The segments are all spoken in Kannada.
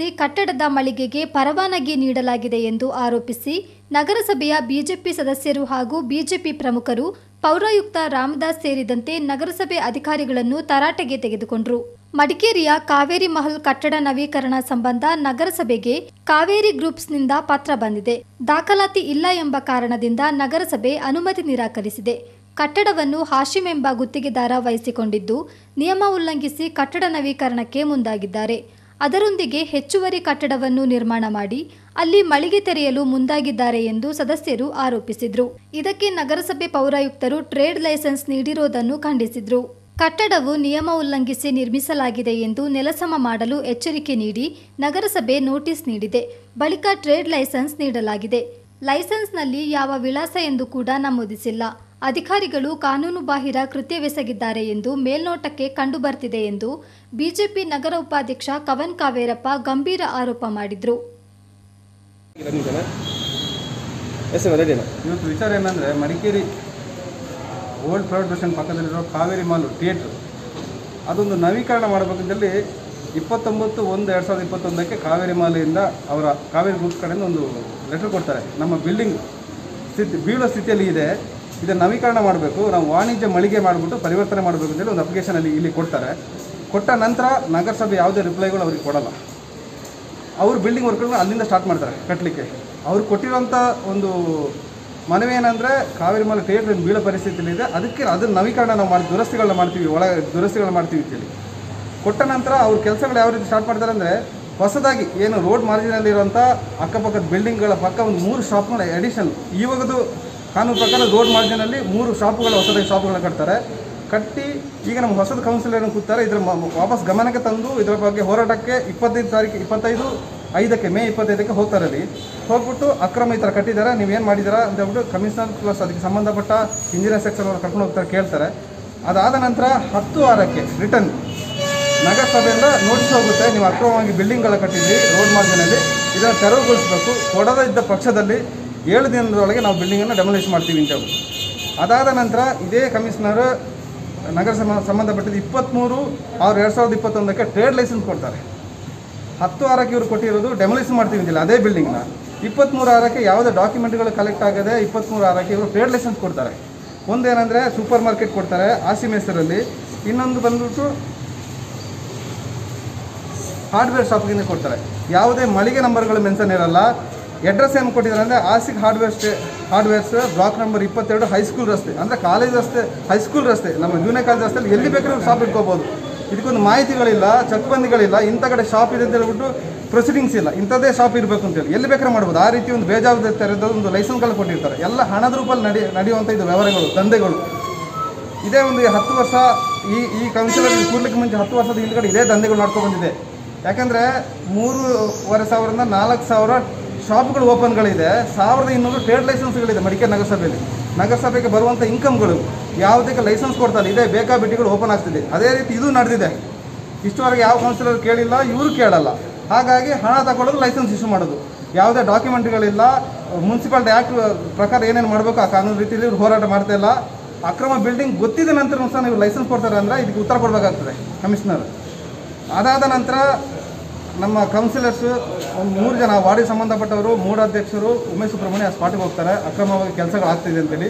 ಕಟ್ಟಡದ ಮಳಿಗೆಗೆ ಪರವಾನಗಿ ನೀಡಲಾಗಿದೆ ಎಂದು ಆರೋಪಿಸಿ ನಗರಸಭೆಯ ಬಿಜೆಪಿ ಸದಸ್ಯರು ಹಾಗೂ ಬಿಜೆಪಿ ಪ್ರಮುಖರು ಪೌರಾಯುಕ್ತ ರಾಮದಾಸ್ ಸೇರಿದಂತೆ ನಗರಸಭೆ ಅಧಿಕಾರಿಗಳನ್ನು ತರಾಟೆಗೆ ತೆಗೆದುಕೊಂಡರು ಮಡಿಕೇರಿಯ ಕಾವೇರಿ ಮಹಲ್ ಕಟ್ಟಡ ನವೀಕರಣ ಸಂಬಂಧ ನಗರಸಭೆಗೆ ಕಾವೇರಿ ಗ್ರೂಪ್ಸ್ನಿಂದ ಪತ್ರ ಬಂದಿದೆ ದಾಖಲಾತಿ ಇಲ್ಲ ಎಂಬ ಕಾರಣದಿಂದ ನಗರಸಭೆ ಅನುಮತಿ ನಿರಾಕರಿಸಿದೆ ಕಟ್ಟಡವನ್ನು ಹಾಶಿಂ ಎಂಬ ಗುತ್ತಿಗೆದಾರ ವಹಿಸಿಕೊಂಡಿದ್ದು ನಿಯಮ ಉಲ್ಲಂಘಿಸಿ ಕಟ್ಟಡ ನವೀಕರಣಕ್ಕೆ ಮುಂದಾಗಿದ್ದಾರೆ ಅದರೊಂದಿಗೆ ಹೆಚ್ಚುವರಿ ಕಟ್ಟಡವನ್ನು ನಿರ್ಮಾಣ ಮಾಡಿ ಅಲ್ಲಿ ಮಳಿಗೆ ತೆರೆಯಲು ಮುಂದಾಗಿದ್ದಾರೆ ಎಂದು ಸದಸ್ಯರು ಆರೋಪಿಸಿದ್ರು ಇದಕ್ಕೆ ನಗರಸಭೆ ಪೌರಾಯುಕ್ತರು ಟ್ರೇಡ್ ಲೈಸೆನ್ಸ್ ನೀಡಿರೋದನ್ನು ಖಂಡಿಸಿದ್ರು ಕಟ್ಟಡವು ನಿಯಮ ಉಲ್ಲಂಘಿಸಿ ನಿರ್ಮಿಸಲಾಗಿದೆ ಎಂದು ನೆಲಸಮ ಮಾಡಲು ಎಚ್ಚರಿಕೆ ನೀಡಿ ನಗರಸಭೆ ನೋಟಿಸ್ ನೀಡಿದೆ ಬಳಿಕ ಟ್ರೇಡ್ ಲೈಸೆನ್ಸ್ ನೀಡಲಾಗಿದೆ ಲೈಸೆನ್ಸ್ನಲ್ಲಿ ಯಾವ ವಿಳಾಸ ಎಂದು ಕೂಡ ನಮೂದಿಸಿಲ್ಲ ಅಧಿಕಾರಿಗಳು ಕಾನೂನುಬಾಹಿರ ಕೃತ್ಯವೆಸಗಿದ್ದಾರೆ ಎಂದು ಮೇಲ್ನೋಟಕ್ಕೆ ಕಂಡುಬರ್ತಿದೆ ಎಂದು ಬಿಜೆಪಿ ನಗರ ಉಪಾಧ್ಯಕ್ಷ ಕವನ್ ಕಾವೇರಪ್ಪ ಗಂಭೀರ ಆರೋಪ ಮಾಡಿದ್ರು ಬಂದಿದ್ದಾನೆ ಎಸ್ ರೆಡಿನಾ ಇವತ್ತು ವಿಚಾರ ಏನಂದರೆ Madikeri old private bus stand ಪಕ್ಕದಲ್ಲಿರೋ ಕಾವೇರಿ ಮಾಲ್ ಥಿಯೇಟ್ರ್ ಅದೊಂದು ನವೀಕರಣ ಮಾಡಬೇಕಂತೇಳಿ ಇಪ್ಪತ್ತೊಂಬತ್ತು ಒಂದು ಎರಡು ಸಾವಿರದ ಇಪ್ಪತ್ತೊಂದಕ್ಕೆ ಕಾವೇರಿ ಮಾಲೆಯಿಂದ ಅವರ ಕಾವೇರಿ ಗ್ರೂಪ್ಸ್ ಕಡೆಯಿಂದ ಒಂದು ಲೆಟರ್ ಕೊಡ್ತಾರೆ ನಮ್ಮ ಬಿಲ್ಡಿಂಗ್ ಸ್ಥಿತಿ ಬೀಳೋ ಸ್ಥಿತಿಯಲ್ಲಿ ಇದೆ ಇದನ್ನು ನವೀಕರಣ ಮಾಡಬೇಕು ನಾವು ವಾಣಿಜ್ಯ ಮಳಿಗೆ ಮಾಡಿಬಿಟ್ಟು ಪರಿವರ್ತನೆ ಮಾಡಬೇಕು ಅಂತೇಳಿ ಒಂದು ಅಪ್ಲಿಕೇಶನಲ್ಲಿ ಇಲ್ಲಿ ಕೊಡ್ತಾರೆ ಕೊಟ್ಟ ನಂತರ ನಗರಸಭೆ ಯಾವುದೇ ರಿಪ್ಲೈಗಳು ಅವ್ರಿಗೆ ಕೊಡಲ್ಲ ಅವರು ಬಿಲ್ಡಿಂಗ್ ವರ್ಕ್ಗಳನ್ನ ಅಲ್ಲಿಂದ ಸ್ಟಾರ್ಟ್ ಮಾಡ್ತಾರೆ ಕಟ್ಟಲಿಕ್ಕೆ ಅವ್ರು ಕೊಟ್ಟಿರೋಂಥ ಒಂದು ಮನವಿ ಏನಂದರೆ ಕಾವೇರಿ ಮಾಲೆ ಥಿಯೇಟ್ರ್ ಬೀಳೋ ಪರಿಸ್ಥಿತಿಯಲ್ಲಿ ಇದೆ ಅದಕ್ಕೆ ಅದನ್ನ ನವೀಕರಣ ನಾವು ಮಾಡಿ ದುರಸ್ತಿಗಳನ್ನ ಮಾಡ್ತೀವಿ ಒಳ ದುರಸ್ತಿಗಳನ್ನ ಮಾಡ್ತೀವಿ ಅಂತೇಳಿ ಕೊಟ್ಟ ನಂತರ ಅವ್ರ ಕೆಲಸಗಳು ಯಾವ ರೀತಿ ಸ್ಟಾರ್ಟ್ ಮಾಡ್ತಾರೆ ಅಂದರೆ ಹೊಸದಾಗಿ ಏನು ರೋಡ್ ಮಾರ್ಜಿನಲ್ಲಿರುವಂಥ ಅಕ್ಕಪಕ್ಕದ ಬಿಲ್ಡಿಂಗ್ಗಳ ಪಕ್ಕ ಒಂದು ಮೂರು ಶಾಪ್ಗಳ ಎಡಿಷನ್ ಇವಾಗದು ಕಾನೂನು ಪ್ರಕಾರ ರೋಡ್ ಮಾರ್ಜಿನಲ್ಲಿ ಮೂರು ಶಾಪುಗಳ ಹೊಸದಾಗಿ ಶಾಪುಗಳನ್ನ ಕಟ್ತಾರೆ ಕಟ್ಟಿ ಈಗ ನಮ್ಮ ಹೊಸದು ಕೌನ್ಸಿಲರ್ ಕೂತಾರೆ ಇದರ ಮ- ವಾಪಸ್ ಗಮನಕ್ಕೆ ತಂದು ಇದರ ಬಗ್ಗೆ ಹೋರಾಟಕ್ಕೆ ಇಪ್ಪತ್ತೈದು ತಾರೀಕು ಇಪ್ಪತ್ತೈದು ಐದಕ್ಕೆ ಮೇ ಇಪ್ಪತ್ತೈದಕ್ಕೆ ಹೋಗ್ತಾರೆ ಅಲ್ಲಿ ಹೋಗ್ಬಿಟ್ಟು ಅಕ್ರಮ ಈ ಥರ ಕಟ್ಟಿದ್ದಾರೆ ನೀವೇನು ಮಾಡಿದ್ದೀರಾ ಅಂತ ಹೇಳ್ಬಿಟ್ಟು ಕಮಿಷನರ್ ಪ್ಲಸ್ ಅದಕ್ಕೆ ಸಂಬಂಧಪಟ್ಟ ಇಂಜಿನಿಯರ್ ಸೆಕ್ಷನ್ ಅವ್ರು ಕರ್ಕೊಂಡು ಹೋಗ್ತಾರೆ ಕೇಳ್ತಾರೆ ಅದಾದ ನಂತರ ಹತ್ತು ವಾರಕ್ಕೆ ರಿಟರ್ನ್ ನಗರಸಭೆಯಿಂದ ನೋಟಿಸ್ ಹೋಗುತ್ತೆ ನೀವು ಅಕ್ರಮವಾಗಿ ಬಿಲ್ಡಿಂಗ್ಗಳ ಕಟ್ಟಿದ್ರಿ ರೋಡ್ ಮಾರ್ಜಿನಲ್ಲಿ ಇದನ್ನು ತೆರವುಗೊಳಿಸಬೇಕು ಕೊಡದೇ ಇದ್ದ ಪಕ್ಷದಲ್ಲಿ ಏಳು ದಿನದೊಳಗೆ ನಾವು ಬಿಲ್ಡಿಂಗನ್ನು ಡೆಮೊಲಿಷ್ ಮಾಡ್ತೀವಿ ಅಂತ ಹೇಳ್ಬಿಟ್ಟು ಅದಾದ ನಂತರ ಇದೇ ಕಮಿಷನರ್ ನಗರ ಸಮ ಸಂಬಂಧಪಟ್ಟಿದ್ದು ಇಪ್ಪತ್ತ್ಮೂರು ಅವ್ರು ಎರಡು ಸಾವಿರದ ಇಪ್ಪತ್ತೊಂದಕ್ಕೆ ಟ್ರೇಡ್ ಲೈಸೆನ್ಸ್ ಕೊಡ್ತಾರೆ ಹತ್ತು ವಾರಕ್ಕೆ ಇವರು ಕೊಟ್ಟಿರೋದು ಡೆಮೊಲಿಷನ್ ಮಾಡ್ತೀವಿ ಅಂತಿಲ್ಲ ಅದೇ ಬಿಲ್ಡಿಂಗ್ನ ಇಪ್ಪತ್ತ್ಮೂರು ವಾರಕ್ಕೆ ಯಾವುದೇ ಡಾಕ್ಯುಮೆಂಟ್ಗಳು ಕಲೆಕ್ಟ್ ಆಗದೆ ಇಪ್ಪತ್ತ್ಮೂರು ವಾರಕ್ಕೆ ಇವರು ಟ್ರೇಡ್ ಲೈಸೆನ್ಸ್ ಕೊಡ್ತಾರೆ ಒಂದೇನೆಂದರೆ ಸೂಪರ್ ಮಾರ್ಕೆಟ್ ಕೊಡ್ತಾರೆ ಆಸಿಮ್ ಹೆಸರಲ್ಲಿ ಇನ್ನೊಂದು ಬಂದ್ಬಿಟ್ಟು ಹಾರ್ಡ್ವೇರ್ ಶಾಪ್ಗಿಂದ ಕೊಡ್ತಾರೆ ಯಾವುದೇ ಮಳಿಗೆ ನಂಬರ್ಗಳು ಮೆನ್ಷನ್ ಇರಲ್ಲ ಅಡ್ರೆಸ್ ಏನು ಕೊಟ್ಟಿದ್ದಾರೆ ಅಂದರೆ ಆಸಿಕ್ ಹಾರ್ಡ್ವೇರ್ ಸ್ಟೇ ಹಾರ್ಡ್ವೇರ್ಸ್ ಬ್ಲಾಕ್ ನಂಬರ್ ಇಪ್ಪತ್ತೆರಡು ಹೈಸ್ಕೂಲ್ ರಸ್ತೆ ಅಂದರೆ ಕಾಲೇಜ್ ರಸ್ತೆ ಹೈಸ್ಕೂಲ್ ರಸ್ತೆ ನಮ್ಮ ಜೂನಿಯರ್ ಕಾಲೇಜ್ ರಸ್ತೆಯಲ್ಲಿ ಎಲ್ಲಿ ಬೇಕಾದ್ರೂ ಶಾಪ್ ಇಟ್ಕೋಬೋದು ಇದಕ್ಕೊಂದು ಮಾಹಿತಿಗಳಿಲ್ಲ ಚಕ್ಬಂದಿಗಳಿಲ್ಲ ಇಂಥ ಕಡೆ ಶಾಪ್ ಇದೆ ಅಂತ ಹೇಳ್ಬಿಟ್ಟು ಪ್ರೊಸೀಡಿಂಗ್ಸ್ ಇಲ್ಲ ಇಂಥದ್ದೇ ಶಾಪ್ ಇರಬೇಕು ಅಂತೇಳಿ ಎಲ್ಲಿ ಬೇಕಾದ್ರೆ ಮಾಡ್ಬೋದು ಆ ರೀತಿ ಒಂದು ಬೇಜಾವಾಬ್ದಾರಿ ತೆರೆದ ಒಂದು ಲೈಸೆನ್ಸ್ಗಳು ಕೊಟ್ಟಿರ್ತಾರೆ ಎಲ್ಲ ಹಣದ ರೂಪಲ್ಲಿ ನಡಿ ನಡೆಯುವಂಥ ಇದು ವ್ಯವಹಾರಗಳು ದಂಧೆಗಳು ಇದೇ ಒಂದು ಹತ್ತು ವರ್ಷ ಈ ಈ ಕೌನ್ಸಿಲರ್ ಕೂಡ್ಲಿಕ್ಕೆ ಮುಂಚೆ ಹತ್ತು ವರ್ಷದ ಹಿಂದ್ಗಡೆ ಇದೇ ದಂಧೆಗಳು ನಡ್ಕೊಂಡು ಬಂದಿದೆ ಯಾಕಂದರೆ ಮೂರುವರೆ ಸಾವಿರದಿಂದ ನಾಲ್ಕು ಸಾವಿರ ಶಾಪ್ಗಳು ಓಪನ್ಗಳಿದೆ ಸಾವಿರದ ಇನ್ನೂರು ಟ್ರೇಡ್ ಲೈಸೆನ್ಸ್ಗಳಿದೆ ಮಡಿಕೇರಿ ನಗರಸಭೆಯಲ್ಲಿ ನಗರಸಭೆಗೆ ಬರುವಂಥ ಇನ್ಕಮ್ಗಳು ಯಾವುದಕ್ಕೆ ಲೈಸೆನ್ಸ್ ಕೊಡ್ತಾರೆ ಇದೇ ಬೇಕಾಬಿಟ್ಟಿಗಳು ಓಪನ್ ಆಗ್ತಿದೆ ಅದೇ ರೀತಿ ಇದು ನಡೆದಿದೆ ಇಷ್ಟುವರೆಗೆ ಯಾವ ಕೌನ್ಸಿಲರ್ ಕೇಳಿಲ್ಲ ಇವರು ಕೇಳಲ್ಲ ಹಾಗಾಗಿ ಹಣ ತಗೊಳ್ಳೋದು ಲೈಸೆನ್ಸ್ ಇಶ್ಯೂ ಮಾಡೋದು ಯಾವುದೇ ಡಾಕ್ಯುಮೆಂಟ್ಗಳಿಲ್ಲ ಮುನ್ಸಿಪಾಲ್ಟಿ ಆ್ಯಕ್ಟ್ ಪ್ರಕಾರ ಏನೇನು ಮಾಡಬೇಕು ಆ ಕಾನೂನು ರೀತಿಯಲ್ಲಿ ಇವ್ರು ಹೋರಾಟ ಮಾಡ್ತಾ ಇಲ್ಲ ಅಕ್ರಮ ಬಿಲ್ಡಿಂಗ್ ಗೊತ್ತಿದ ನಂತರ ಸಹ ನೀವು ಲೈಸೆನ್ಸ್ ಕೊಡ್ತಾರೆ ಅಂದರೆ ಇದಕ್ಕೆ ಉತ್ತರ ಕೊಡಬೇಕಾಗ್ತದೆ ಕಮಿಷನರ್ ಅದಾದ ನಂತರ ನಮ್ಮ ಕೌನ್ಸಿಲರ್ಸ್ ಒಂದು ಮೂರು ಜನ ವಾರ್ಡಿಗೆ ಸಂಬಂಧಪಟ್ಟವರು ಮೂಡಾಧ್ಯಕ್ಷರು ಉಮೇಶ್ ಸುಬ್ರಹ್ಮಣ್ಯ ಆ ಸ್ಪಾಟಿಗೆ ಹೋಗ್ತಾರೆ ಅಕ್ರಮವಾಗಿ ಕೆಲಸಗಳು ಆಗ್ತಿದೆ ಅಂತೇಳಿ